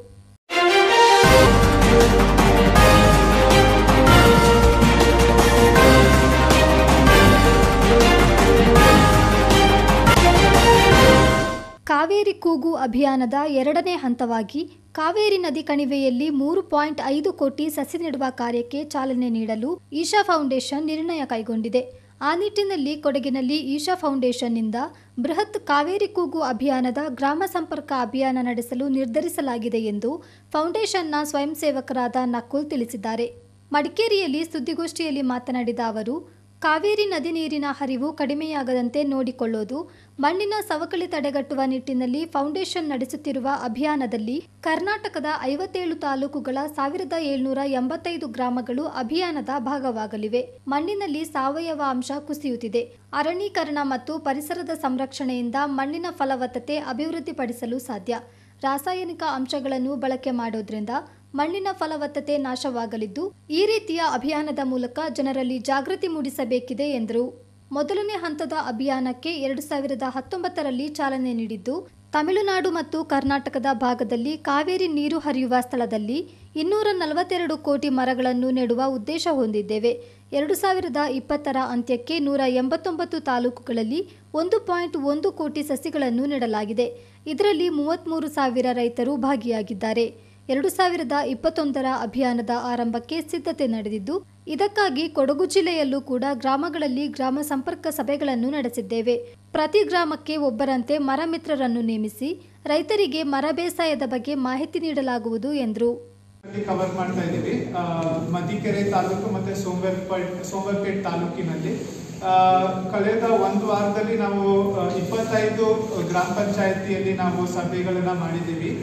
ಕಾವೇರಿ ಕೂಗು ಅಭಿಯಾನದ ಎರಡನೇ ಹಂತವಾಗಿ ಕಾವೇರಿ ನದಿ ಕಣಿವೆಯಲ್ಲಿ ಮೂರು ಪಾಯಿಂಟ್ ಐದು ಕೋಟಿ ಸಸಿ ನೆಡುವ ಕಾರ್ಯಕ್ಕೆ ಚಾಲನೆ ನೀಡಲು ಈಶಾ ಫೌಂಡೇಶನ್ ನಿರ್ಣಯ ಕೈಗೊಂಡಿದೆ ಆ ನಿಟ್ಟಿನಲ್ಲಿ ಕೊಡಗಿನಲ್ಲಿ ಈಶಾ ಫೌಂಡೇಶನ್ನಿಂದ ಬೃಹತ್ ಕಾವೇರಿ ಕೂಗು ಅಭಿಯಾನದ ಗ್ರಾಮ ಸಂಪರ್ಕ ಅಭಿಯಾನ ನಡೆಸಲು ನಿರ್ಧರಿಸಲಾಗಿದೆ ಎಂದು ಫೌಂಡೇಶನ್ನ ಸ್ವಯಂ ಸೇವಕರಾದ ನಕುಲ್ ತಿಳಿಸಿದ್ದಾರೆ ಮಡಿಕೇರಿಯಲ್ಲಿ ಸುದ್ದಿಗೋಷ್ಠಿಯಲ್ಲಿ ಮಾತನಾಡಿದ ಅವರು ಕಾವೇರಿ ನದಿ ನೀರಿನ ಹರಿವು ಕಡಿಮೆಯಾಗದಂತೆ ನೋಡಿಕೊಳ್ಳೋದು ಮಣ್ಣಿನ ಸವಕಳಿ ತಡೆಗಟ್ಟುವ ನಿಟ್ಟಿನಲ್ಲಿ ಫೌಂಡೇಶನ್ ನಡೆಸುತ್ತಿರುವ ಅಭಿಯಾನದಲ್ಲಿ ಕರ್ನಾಟಕದ ಐವತ್ತೇಳು ತಾಲೂಕುಗಳ ಸಾವಿರದ ಏಳ್ನೂರ ಎಂಬತ್ತೈದು ಗ್ರಾಮಗಳು ಅಭಿಯಾನದ ಭಾಗವಾಗಲಿವೆ ಮಣ್ಣಿನಲ್ಲಿ ಸಾವಯವ ಅಂಶ ಕುಸಿಯುತ್ತಿದೆ ಅರಣ್ಯೀಕರಣ ಮತ್ತು ಪರಿಸರದ ಸಂರಕ್ಷಣೆಯಿಂದ ಮಣ್ಣಿನ ಫಲವತ್ತತೆ ಅಭಿವೃದ್ಧಿಪಡಿಸಲು ಸಾಧ್ಯ ರಾಸಾಯನಿಕ ಅಂಶಗಳನ್ನು ಬಳಕೆ ಮಾಡೋದ್ರಿಂದ ಮಣ್ಣಿನ ಫಲವತ್ತತೆ ನಾಶವಾಗಲಿದ್ದು ಈ ರೀತಿಯ ಅಭಿಯಾನದ ಮೂಲಕ ಜನರಲ್ಲಿ ಜಾಗೃತಿ ಮೂಡಿಸಬೇಕಿದೆ ಎಂದರು ಮೊದಲನೇ ಹಂತದ ಅಭಿಯಾನಕ್ಕೆ ಎರಡು ಸಾವಿರದ ಹತ್ತೊಂಬತ್ತರಲ್ಲಿ ಚಾಲನೆ ನೀಡಿದ್ದು ತಮಿಳುನಾಡು ಮತ್ತು ಕರ್ನಾಟಕದ ಭಾಗದಲ್ಲಿ ಕಾವೇರಿ ನೀರು ಹರಿಯುವ ಸ್ಥಳದಲ್ಲಿ ಇನ್ನೂರ ನಲವತ್ತೆರಡು ಕೋಟಿ ಮರಗಳನ್ನು ನೆಡುವ ಉದ್ದೇಶ ಹೊಂದಿದ್ದೇವೆ ಎರಡು ಸಾವಿರದ ಇಪ್ಪತ್ತರ ಅಂತ್ಯಕ್ಕೆ ನೂರ ಎಂಬತ್ತೊಂಬತ್ತು ತಾಲೂಕುಗಳಲ್ಲಿ ಒಂದು ಪಾಯಿಂಟ್ ಒಂದು ಕೋಟಿ ಸಸಿಗಳನ್ನು ನೆಡಲಾಗಿದೆ ಇದರಲ್ಲಿ ಮೂವತ್ತ್ಮೂರು ಸಾವಿರ ರೈತರು ಭಾಗಿಯಾಗಿದ್ದಾರೆ ಎರಡು ಸಾವಿರದ ಇಪ್ಪತ್ತೊಂದರ ಅಭಿಯಾನದ ಆರಂಭಕ್ಕೆ ಸಿದ್ಧತೆ ನಡೆದಿದ್ದು ಇದಕ್ಕಾಗಿ ಕೊಡಗು ಜಿಲ್ಲೆಯಲ್ಲೂ ಕೂಡ ಗ್ರಾಮಗಳಲ್ಲಿ ಗ್ರಾಮ ಸಂಪರ್ಕ ಸಭೆಗಳನ್ನು ನಡೆಸಿದ್ದೇವೆ ಪ್ರತಿ ಗ್ರಾಮಕ್ಕೆ ಒಬ್ಬರಂತೆ ಮರ ಮಿತ್ರರನ್ನು ನೇಮಿಸಿ ರೈತರಿಗೆ ಮರ ಬೇಸಾಯದ ಬಗ್ಗೆ ಮಾಹಿತಿ ನೀಡಲಾಗುವುದು ಎಂದರು ಅಲ್ಲಿ ಕವರ್ ಮಾಡ್ತಾ ಇದ್ದೀವಿ ಆ, ಮದಿಕೆರೆ ತಾಲೂಕು ಮತ್ತೆ ಸೋಮವಾರಪೇಟ್ ಸೋಮವಾರಪೇಟ್ ತಾಲೂಕಿನಲ್ಲಿ ಆ, ಕಳೆದ ಒಂದು ವಾರದಲ್ಲಿ ನಾವು ಆ, ಇಪ್ಪತ್ತೈದು ಗ್ರಾಮ ಪಂಚಾಯತಿಯಲ್ಲಿ ನಾವು ಸಭೆಗಳನ್ನ ಮಾಡಿದ್ದೀವಿ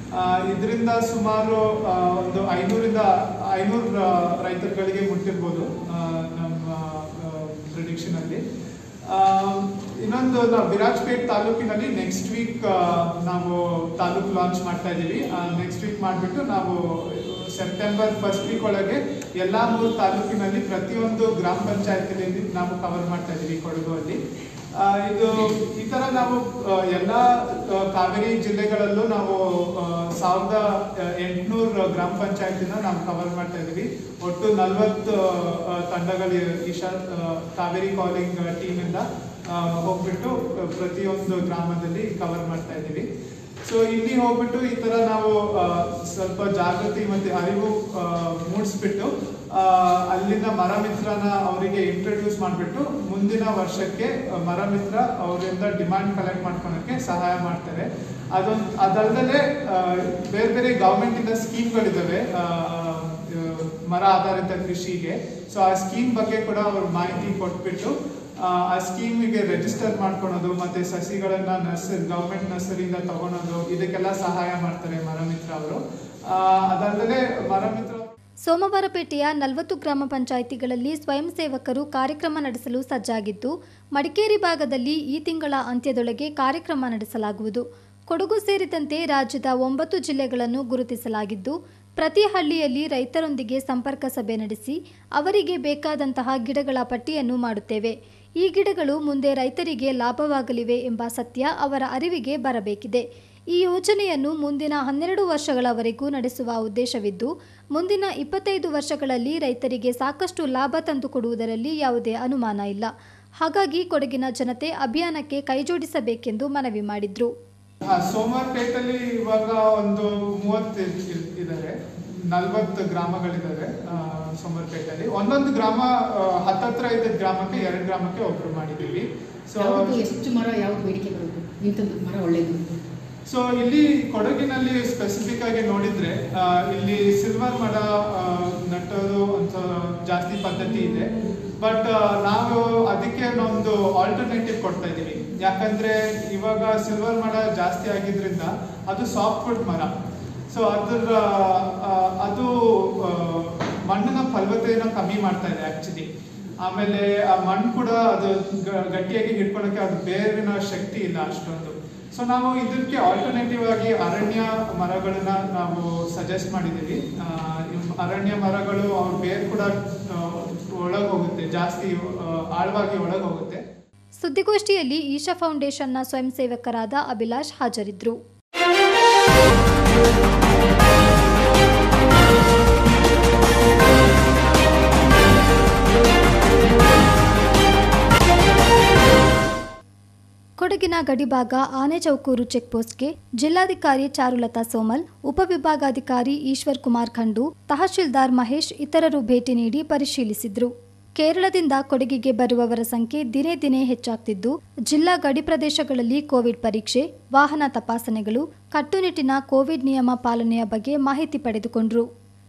ಇದರಿಂದ ಸುಮಾರು ಆ, ಒಂದು ಐನೂರಿಂದ ಐನೂರು ರೈತರುಗಳಿಗೆ ಮುಟ್ಟಿರ್ಬೋದು ಆ, ನಮ್ಮ ಪ್ರಿಡಿಕ್ಷನ್ ಅಲ್ಲಿ ಆ, ಆ, ಇನ್ನೊಂದು ನಾವು ವಿರಾಜ್ಪೇಟ್ ತಾಲೂಕಿನಲ್ಲಿ ನೆಕ್ಸ್ಟ್ ವೀಕ್ ನಾವು ತಾಲೂಕು ಲಾಂಚ್ ಮಾಡ್ತಾ ಇದ್ದೀವಿ ನೆಕ್ಸ್ಟ್ ವೀಕ್ ಮಾಡಿಬಿಟ್ಟು ನಾವು ಸೆಪ್ಟೆಂಬರ್ ಫಸ್ಟ್ ವೀಕ್ ಒಳಗೆ ಎಲ್ಲ ಮೂರು ತಾಲೂಕಿನಲ್ಲಿ ಪ್ರತಿಯೊಂದು ಗ್ರಾಮ ಪಂಚಾಯತಿನಲ್ಲಿ ನಾವು ಕವರ್ ಮಾಡ್ತಾ ಇದ್ದೀವಿ ಕೊಡಗು ಅಲ್ಲಿ ಆ, ಇದು ಈ ತರ ನಾವು ಆ, ಎಲ್ಲ ಆ, ಕಾವೇರಿ ಜಿಲ್ಲೆಗಳಲ್ಲೂ ನಾವು ಆ, ಸಾವಿರದ ಎಂಟುನೂರು ಗ್ರಾಮ ಪಂಚಾಯತಿನ ನಾವು ಕವರ್ ಮಾಡ್ತಾ ಇದ್ದೀವಿ ಒಟ್ಟು ನಲವತ್ತು ತಂಡಗಳು ಈಶಾ ಆ, ಕಾವೇರಿ ಕಾಲಿಂಗ್ ಟೀಮಿಂದ ಆ, ಹೋಗ್ಬಿಟ್ಟು ಆ, ಪ್ರತಿಯೊಂದು ಗ್ರಾಮದಲ್ಲಿ ಕವರ್ ಮಾಡ್ತಾ ಇದ್ದೀವಿ ಸೊ ಇಲ್ಲಿ ಹೋಗ್ಬಿಟ್ಟು ಈ ತರ ನಾವು ಆ, ಸ್ವಲ್ಪ ಜಾಗೃತಿ ಮತ್ತೆ ಅರಿವು ಆ, ಮೂಡಿಸ್ಬಿಟ್ಟು ಆ, ಅಲ್ಲಿಂದ ಮರ ಮಿತ್ರನ ಅವರಿಗೆ ಇಂಟ್ರೊಡ್ಯೂಸ್ ಮಾಡಿಬಿಟ್ಟು ಮುಂದಿನ ವರ್ಷಕ್ಕೆ ಆ, ಮರ ಮಿತ್ರ ಅವರಿಂದ ಡಿಮಾಂಡ್ ಕಲೆಕ್ಟ್ ಮಾಡ್ಕೊಳಕ್ಕೆ ಸಹಾಯ ಮಾಡ್ತಾರೆ ಅದೊಂದು ಅದಲ್ಲದೆ ಬೇರೆ ಬೇರೆ ಗೌರ್ಮೆಂಟ್ ಇಂದ ಸ್ಕೀಮ್ಗಳಿದ್ದಾವೆ ಮರ ಆಧಾರಿತ ಕೃಷಿಗೆ ಸೊ ಆ ಸ್ಕೀಮ್ ಬಗ್ಗೆ ಕೂಡ ಅವರು ಮಾಹಿತಿ ಕೊಟ್ಬಿಟ್ಟು ಆ, ಆ ಸ್ಕೀಮಿಗೆ ರಿಜಿಸ್ಟರ್ ಮಾಡ್ಕೊಳೋದು ಮತ್ತೆ ಸಸಿಗಳನ್ನ ನರ್ಸರಿ ಗೌರ್ಮೆಂಟ್ ನರ್ಸರಿಯಿಂದ ತಗೊಳೋದು ಇದಕ್ಕೆಲ್ಲ ಸಹಾಯ ಮಾಡ್ತಾರೆ ಮರಮಿತ್ರ ಅವರು ಅದಲ್ಲದೆ ಮರಮಿತ್ರ ಸೋಮವಾರಪೇಟೆಯ ನಲವತ್ತು ಗ್ರಾಮ ಪಂಚಾಯಿತಿಗಳಲ್ಲಿ ಸ್ವಯಂ ಸೇವಕರು ಕಾರ್ಯಕ್ರಮ ನಡೆಸಲು ಸಜ್ಜಾಗಿದ್ದು ಮಡಿಕೇರಿ ಭಾಗದಲ್ಲಿ ಈ ತಿಂಗಳ ಅಂತ್ಯದೊಳಗೆ ಕಾರ್ಯಕ್ರಮ ನಡೆಸಲಾಗುವುದು ಕೊಡಗು ಸೇರಿದಂತೆ ರಾಜ್ಯದ ಒಂಬತ್ತು ಜಿಲ್ಲೆಗಳನ್ನು ಗುರುತಿಸಲಾಗಿದ್ದು ಪ್ರತಿ ಹಳ್ಳಿಯಲ್ಲಿ ರೈತರೊಂದಿಗೆ ಸಂಪರ್ಕ ಸಭೆ ನಡೆಸಿ ಅವರಿಗೆ ಬೇಕಾದಂತಹ ಗಿಡಗಳ ಪಟ್ಟಿಯನ್ನು ಮಾಡುತ್ತೇವೆ ಈ ಗಿಡಗಳು ಮುಂದೆ ರೈತರಿಗೆ ಲಾಭವಾಗಲಿವೆ ಎಂಬ ಸತ್ಯ ಅವರ ಅರಿವಿಗೆ ಬರಬೇಕಿದೆ ಈ ಯೋಜನೆಯನ್ನು ಮುಂದಿನ ಹನ್ನೆರಡು ವರ್ಷಗಳವರೆಗೂ ನಡೆಸುವ ಉದ್ದೇಶವಿದ್ದು ಮುಂದಿನ ಇಪ್ಪತ್ತೈದು ವರ್ಷಗಳಲ್ಲಿ ರೈತರಿಗೆ ಸಾಕಷ್ಟು ಲಾಭ ತಂದುಕೊಡುವುದರಲ್ಲಿ ಯಾವುದೇ ಅನುಮಾನ ಇಲ್ಲ ಹಾಗಾಗಿ ಕೊಡಗಿನ ಜನತೆ ಅಭಿಯಾನಕ್ಕೆ ಕೈಜೋಡಿಸಬೇಕೆಂದು ಮನವಿ ಮಾಡಿದ್ರು ಹಾ ಸೋಮವಾರಪೇಟಲ್ಲಿ ಇವಾಗ ಒಂದು ಮೂವತ್ತು ಇ- ಇದ್ದಾರೆ ನಲ್ವತ್ತು ಗ್ರಾಮಗಳಿದ್ದಾವೆ ಆ, ಸೋಮವಾರಪೇಟೆಯಲ್ಲಿ ಒಂದೊಂದು ಗ್ರಾಮ ಆ, ಹತ್ತತ್ರ ಇದ್ದ ಗ್ರಾಮಕ್ಕೆ ಎರಡು ಗ್ರಾಮಕ್ಕೆ ಒಬ್ರು ಮಾಡಿದ್ದೀವಿ ಸೊ ಯಾವುದು ಎಷ್ಟು ಮರ ಯಾವ್ದು ಬೇಡಿಕೆ ಬರೋದು ಇಂಥದ್ದು ಮರ ಒಳ್ಳೇದು ಅಂತ ಸೊ ಇಲ್ಲಿ ಕೊಡಗಿನಲ್ಲಿ ಸ್ಪೆಸಿಫಿಕ್ ಆಗಿ ನೋಡಿದ್ರೆ ಆ, ಇಲ್ಲಿ ಸಿಲ್ವರ್ ಮರ ಆ, ನಟ್ಟೋದು ಅಂತ ಜಾಸ್ತಿ ಪದ್ಧತಿ ಇದೆ ಬಟ್ ನಾವು ಅದಕ್ಕೆ ಒಂದು ಆಲ್ಟರ್ನೇಟಿವ್ ಕೊಡ್ತಾ ಇದ್ದೀವಿ ಯಾಕಂದ್ರೆ ಇವಾಗ ಸಿಲ್ವರ್ ಮರ ಜಾಸ್ತಿ ಆಗಿದ್ರಿಂದ ಅದು ಸಾಫ್ಟ್ ವುಡ್ ಮರ ಸೊ ಅದರ ಆ, ಅದು ಆ, ಮಣ್ಣಿನ ಫಲವತ್ತೆಯನ್ನು ಕಮ್ಮಿ ಮಾಡ್ತಾ ಇದೆ ಆಕ್ಚುಲಿ ಆಮೇಲೆ ಆ ಮಣ್ಣು ಕೂಡ ಅದು ಗ- ಗಟ್ಟಿಯಾಗಿ ಹಿಡ್ಕೊಳಕ್ಕೆ ಅದು ಬೇರಿನ ಶಕ್ತಿ ಇಲ್ಲ ಅಷ್ಟೊಂದು ಸೊ ನಾವು ಇದಕ್ಕೆ ಆಲ್ಟರ್ನೇಟಿವ್ ಆಗಿ ಅರಣ್ಯ ಮರಗಳನ್ನ ನಾವು ಸಜೆಸ್ಟ್ ಮಾಡಿದ್ದೀವಿ ಆ, ಇವ್ ಅರಣ್ಯ ಮರಗಳು ಅವ್ರ ಬೇರ್ ಕೂಡ ಒಳಗೆ ಹೋಗುತ್ತೆ ಜಾಸ್ತಿ ಆ, ಆಳವಾಗಿ ಒಳಗೆ ಹೋಗುತ್ತೆ ಸುದ್ದಿಗೋಷ್ಠಿಯಲ್ಲಿ ಈಶಾ ಫೌಂಡೇಶನ್ನ ಸ್ವಯಂ ಸೇವಕರಾದ ಅಭಿಲಾಷ್ ಹಾಜರಿದ್ದರು ಕೊಡಗಿನ ಗಡಿಭಾಗ ಆನೆಚೌಕೂರು ಚೆಕ್ಪೋಸ್ಟ್ಗೆ ಜಿಲ್ಲಾಧಿಕಾರಿ ಚಾರುಲತಾ ಸೋಮಲ್ ಉಪವಿಭಾಗಾಧಿಕಾರಿ ಈಶ್ವರ್ ಕುಮಾರ್ ಖಂಡು ತಹಶೀಲ್ದಾರ್ ಮಹೇಶ್ ಇತರರು ಭೇಟಿ ನೀಡಿ ಪರಿಶೀಲಿಸಿದ್ರು ಕೇರಳದಿಂದ ಕೊಡಗಿಗೆ ಬರುವವರ ಸಂಖ್ಯೆ ದಿನೇ ದಿನೇ ಹೆಚ್ಚಾಗ್ತಿದ್ದು ಜಿಲ್ಲಾ ಗಡಿ ಪ್ರದೇಶಗಳಲ್ಲಿ ಕೋವಿಡ್ ಪರೀಕ್ಷೆ ವಾಹನ ತಪಾಸಣೆಗಳು ಕಟ್ಟುನಿಟ್ಟಿನ ಕೋವಿಡ್ ನಿಯಮ ಪಾಲನೆಯ ಬಗ್ಗೆ ಮಾಹಿತಿ ಪಡೆದುಕೊಂಡ್ರು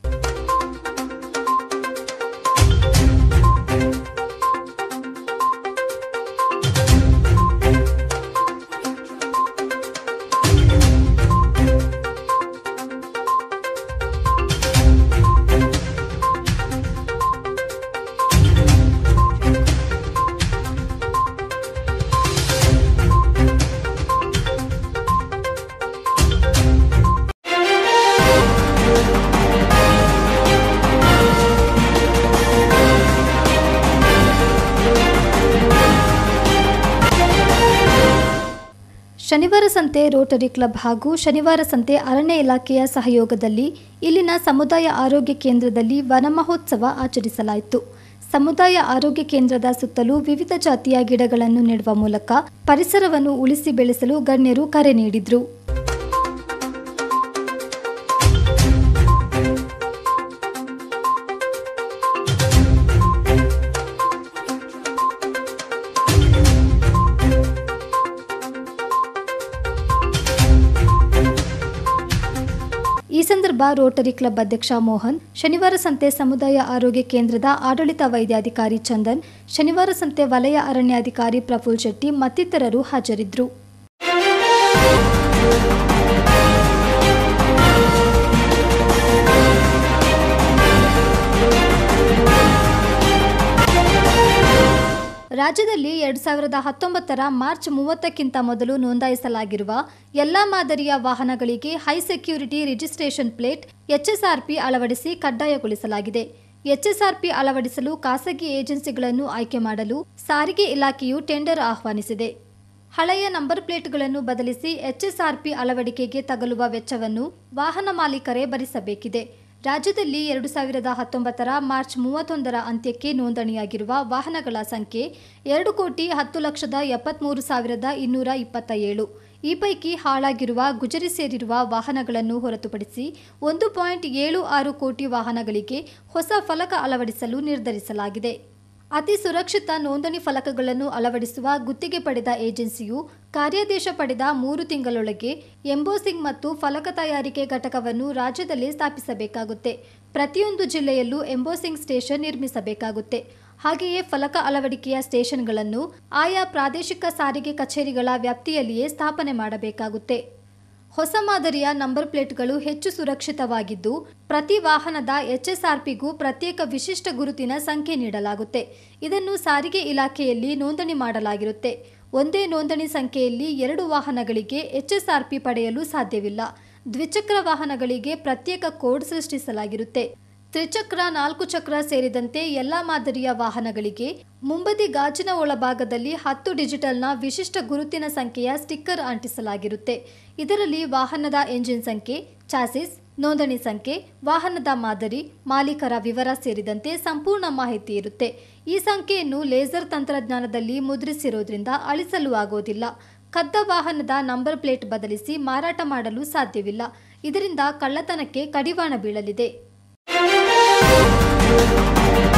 ಶನಿವಾರ ಸಂತೆ ರೋಟರಿ ಕ್ಲಬ್ ಹಾಗೂ ಶನಿವಾರ ಸಂತೆ ಅರಣ್ಯ ಇಲಾಖೆಯ ಸಹಯೋಗದಲ್ಲಿ ಇಲ್ಲಿನ ಸಮುದಾಯ ಆರೋಗ್ಯ ಕೇಂದ್ರದಲ್ಲಿ ವನ ಮಹೋತ್ಸವ ಆಚರಿಸಲಾಯಿತು ಸಮುದಾಯ ಆರೋಗ್ಯ ಕೇಂದ್ರದ ಸುತ್ತಲೂ ವಿವಿಧ ಜಾತಿಯ ಗಿಡಗಳನ್ನು ನೆಡುವ ಮೂಲಕ ಪರಿಸರವನ್ನು ಉಳಿಸಿ ಬೆಳೆಸಲು ಗಣ್ಯರು ಕರೆ ನೀಡಿದ್ರು ಈ ಸಂದರ್ಭ ರೋಟರಿ ಕ್ಲಬ್ ಅಧ್ಯಕ್ಷ ಮೋಹನ್ ಶನಿವಾರ ಸಂತೆ ಸಮುದಾಯ ಆರೋಗ್ಯ ಕೇಂದ್ರದ ಆಡಳಿತ ವೈದ್ಯಾಧಿಕಾರಿ ಚಂದನ್ ಶನಿವಾರ ಸಂತೆ ವಲಯ ಅರಣ್ಯಾಧಿಕಾರಿ ಪ್ರಫುಲ್ ಶೆಟ್ಟಿ ಮತ್ತಿತರರು ಹಾಜರಿದ್ದರು ರಾಜ್ಯದಲ್ಲಿ ಎರಡು ಸಾವಿರದ ಹತ್ತೊಂಬತ್ತರ ಮಾರ್ಚ್ ಮೂವತ್ತಕ್ಕಿಂತ ಮೊದಲು ನೋಂದಾಯಿಸಲಾಗಿರುವ ಎಲ್ಲಾ ಮಾದರಿಯ ವಾಹನಗಳಿಗೆ high security registration plate HSRP ಅಳವಡಿಸಿ ಕಡ್ಡಾಯಗೊಳಿಸಲಾಗಿದೆ ಎಚ್ಎಸ್ಆರ್ಪಿ ಅಳವಡಿಸಲು ಖಾಸಗಿ ಏಜೆನ್ಸಿಗಳನ್ನು ಆಯ್ಕೆ ಮಾಡಲು ಸಾರಿಗೆ ಇಲಾಖೆಯು ಟೆಂಡರ್ ಆಹ್ವಾನಿಸಿದೆ ಹಳೆಯ ನಂಬರ್ ಪ್ಲೇಟ್ಗಳನ್ನು ಬದಲಿಸಿ ಎಚ್ಎಸ್ಆರ್ಪಿ ಅಳವಡಿಕೆಗೆ ತಗಲುವ ವೆಚ್ಚವನ್ನು ವಾಹನ ಮಾಲೀಕರೇ ಭರಿಸಬೇಕಿದೆ ರಾಜ್ಯದಲ್ಲಿ ಎರಡು ಸಾವಿರದ ಹತ್ತೊಂಬತ್ತರ ಮಾರ್ಚ್ ಮೂವತ್ತೊಂದರ ಅಂತ್ಯಕ್ಕೆ ನೋಂದಣಿಯಾಗಿರುವ ವಾಹನಗಳ ಸಂಖ್ಯೆ ಎರಡು ಕೋಟಿ ಹತ್ತು ಲಕ್ಷದ ಎಪ್ಪತ್ಮೂರು ಸಾವಿರದ ಇನ್ನೂರ ಇಪ್ಪತ್ತ ಏಳು ಈ ಪೈಕಿ ಹಾಳಾಗಿರುವ ಗುಜರಿ ಸೇರಿರುವ ವಾಹನಗಳನ್ನು ಹೊರತುಪಡಿಸಿ ಒಂದು ಪಾಯಿಂಟ್ ಏಳು ಆರು ಕೋಟಿ ವಾಹನಗಳಿಗೆ ಹೊಸ ಫಲಕ ಅಳವಡಿಸಲು ನಿರ್ಧರಿಸಲಾಗಿದೆ ಅತಿ ಸುರಕ್ಷಿತ ನೋಂದಣಿ ಫಲಕಗಳನ್ನು ಅಳವಡಿಸುವ ಗುತ್ತಿಗೆ ಪಡೆದ ಏಜೆನ್ಸಿಯು ಕಾರ್ಯಾದೇಶ ಪಡೆದ ಮೂರು ತಿಂಗಳೊಳಗೆ ಎಂಬೋಸಿಂಗ್ ಮತ್ತು ಫಲಕ ತಯಾರಿಕೆ ಘಟಕವನ್ನು ರಾಜ್ಯದಲ್ಲಿ ಸ್ಥಾಪಿಸಬೇಕಾಗುತ್ತೆ ಪ್ರತಿಯೊಂದು ಜಿಲ್ಲೆಯಲ್ಲೂ ಎಂಬೋಸಿಂಗ್ ಸ್ಟೇಷನ್ ನಿರ್ಮಿಸಬೇಕಾಗುತ್ತೆ ಹಾಗೆಯೇ ಫಲಕ ಅಳವಡಿಕೆಯ ಸ್ಟೇಷನ್ಗಳನ್ನು ಆಯಾ ಪ್ರಾದೇಶಿಕ ಸಾರಿಗೆ ಕಚೇರಿಗಳ ವ್ಯಾಪ್ತಿಯಲ್ಲಿಯೇ ಸ್ಥಾಪನೆ ಮಾಡಬೇಕಾಗುತ್ತೆ ಹೊಸ ಮಾದರಿಯ ನಂಬರ್ ಪ್ಲೇಟ್ಗಳು ಹೆಚ್ಚು ಸುರಕ್ಷಿತವಾಗಿದ್ದು ಪ್ರತಿ ವಾಹನದ ಎಚ್ಎಸ್ಆರ್ಪಿಗೂ ಪ್ರತ್ಯೇಕ ವಿಶಿಷ್ಟ ಗುರುತಿನ ಸಂಖ್ಯೆ ನೀಡಲಾಗುತ್ತೆ ಇದನ್ನು ಸಾರಿಗೆ ಇಲಾಖೆಯಲ್ಲಿ ನೋಂದಣಿ ಮಾಡಲಾಗಿರುತ್ತೆ ಒಂದೇ ನೋಂದಣಿ ಸಂಖ್ಯೆಯಲ್ಲಿ ಎರಡು ವಾಹನಗಳಿಗೆ ಎಚ್ಎಸ್ಆರ್ಪಿ ಪಡೆಯಲು ಸಾಧ್ಯವಿಲ್ಲ ದ್ವಿಚಕ್ರ ವಾಹನಗಳಿಗೆ ಪ್ರತ್ಯೇಕ ಕೋಡ್ ಸೃಷ್ಟಿಸಲಾಗಿರುತ್ತೆ ತ್ರಿಚಕ್ರ ನಾಲ್ಕು ಚಕ್ರ ಸೇರಿದಂತೆ ಎಲ್ಲಾ ಮಾದರಿಯ ವಾಹನಗಳಿಗೆ ಮುಂಬದಿ ಗಾಜಿನ ಒಳಭಾಗದಲ್ಲಿ ಹತ್ತು ಡಿಜಿಟಲ್ನ ವಿಶಿಷ್ಟ ಗುರುತಿನ ಸಂಖ್ಯೆಯ ಸ್ಟಿಕ್ಕರ್ ಅಂಟಿಸಲಾಗಿರುತ್ತೆ ಇದರಲ್ಲಿ ವಾಹನದ ಎಂಜಿನ್ ಸಂಖ್ಯೆ ಚಾಸಿಸ್ ನೋಂದಣಿ ಸಂಖ್ಯೆ ವಾಹನದ ಮಾದರಿ ಮಾಲೀಕರ ವಿವರ ಸೇರಿದಂತೆ ಸಂಪೂರ್ಣ ಮಾಹಿತಿ ಇರುತ್ತೆ ಈ ಸಂಖ್ಯೆಯನ್ನು ಲೇಸರ್ ತಂತ್ರಜ್ಞಾನದಲ್ಲಿ ಮುದ್ರಿಸಿರೋದ್ರಿಂದ ಅಳಿಸಲು ಆಗೋದಿಲ್ಲ ಕದ್ದ ವಾಹನದ ನಂಬರ್ ಪ್ಲೇಟ್ ಬದಲಿಸಿ ಮಾರಾಟ ಮಾಡಲು ಸಾಧ್ಯವಿಲ್ಲ ಇದರಿಂದ ಕಳ್ಳತನಕ್ಕೆ ಕಡಿವಾಣ ಬೀಳಲಿದೆ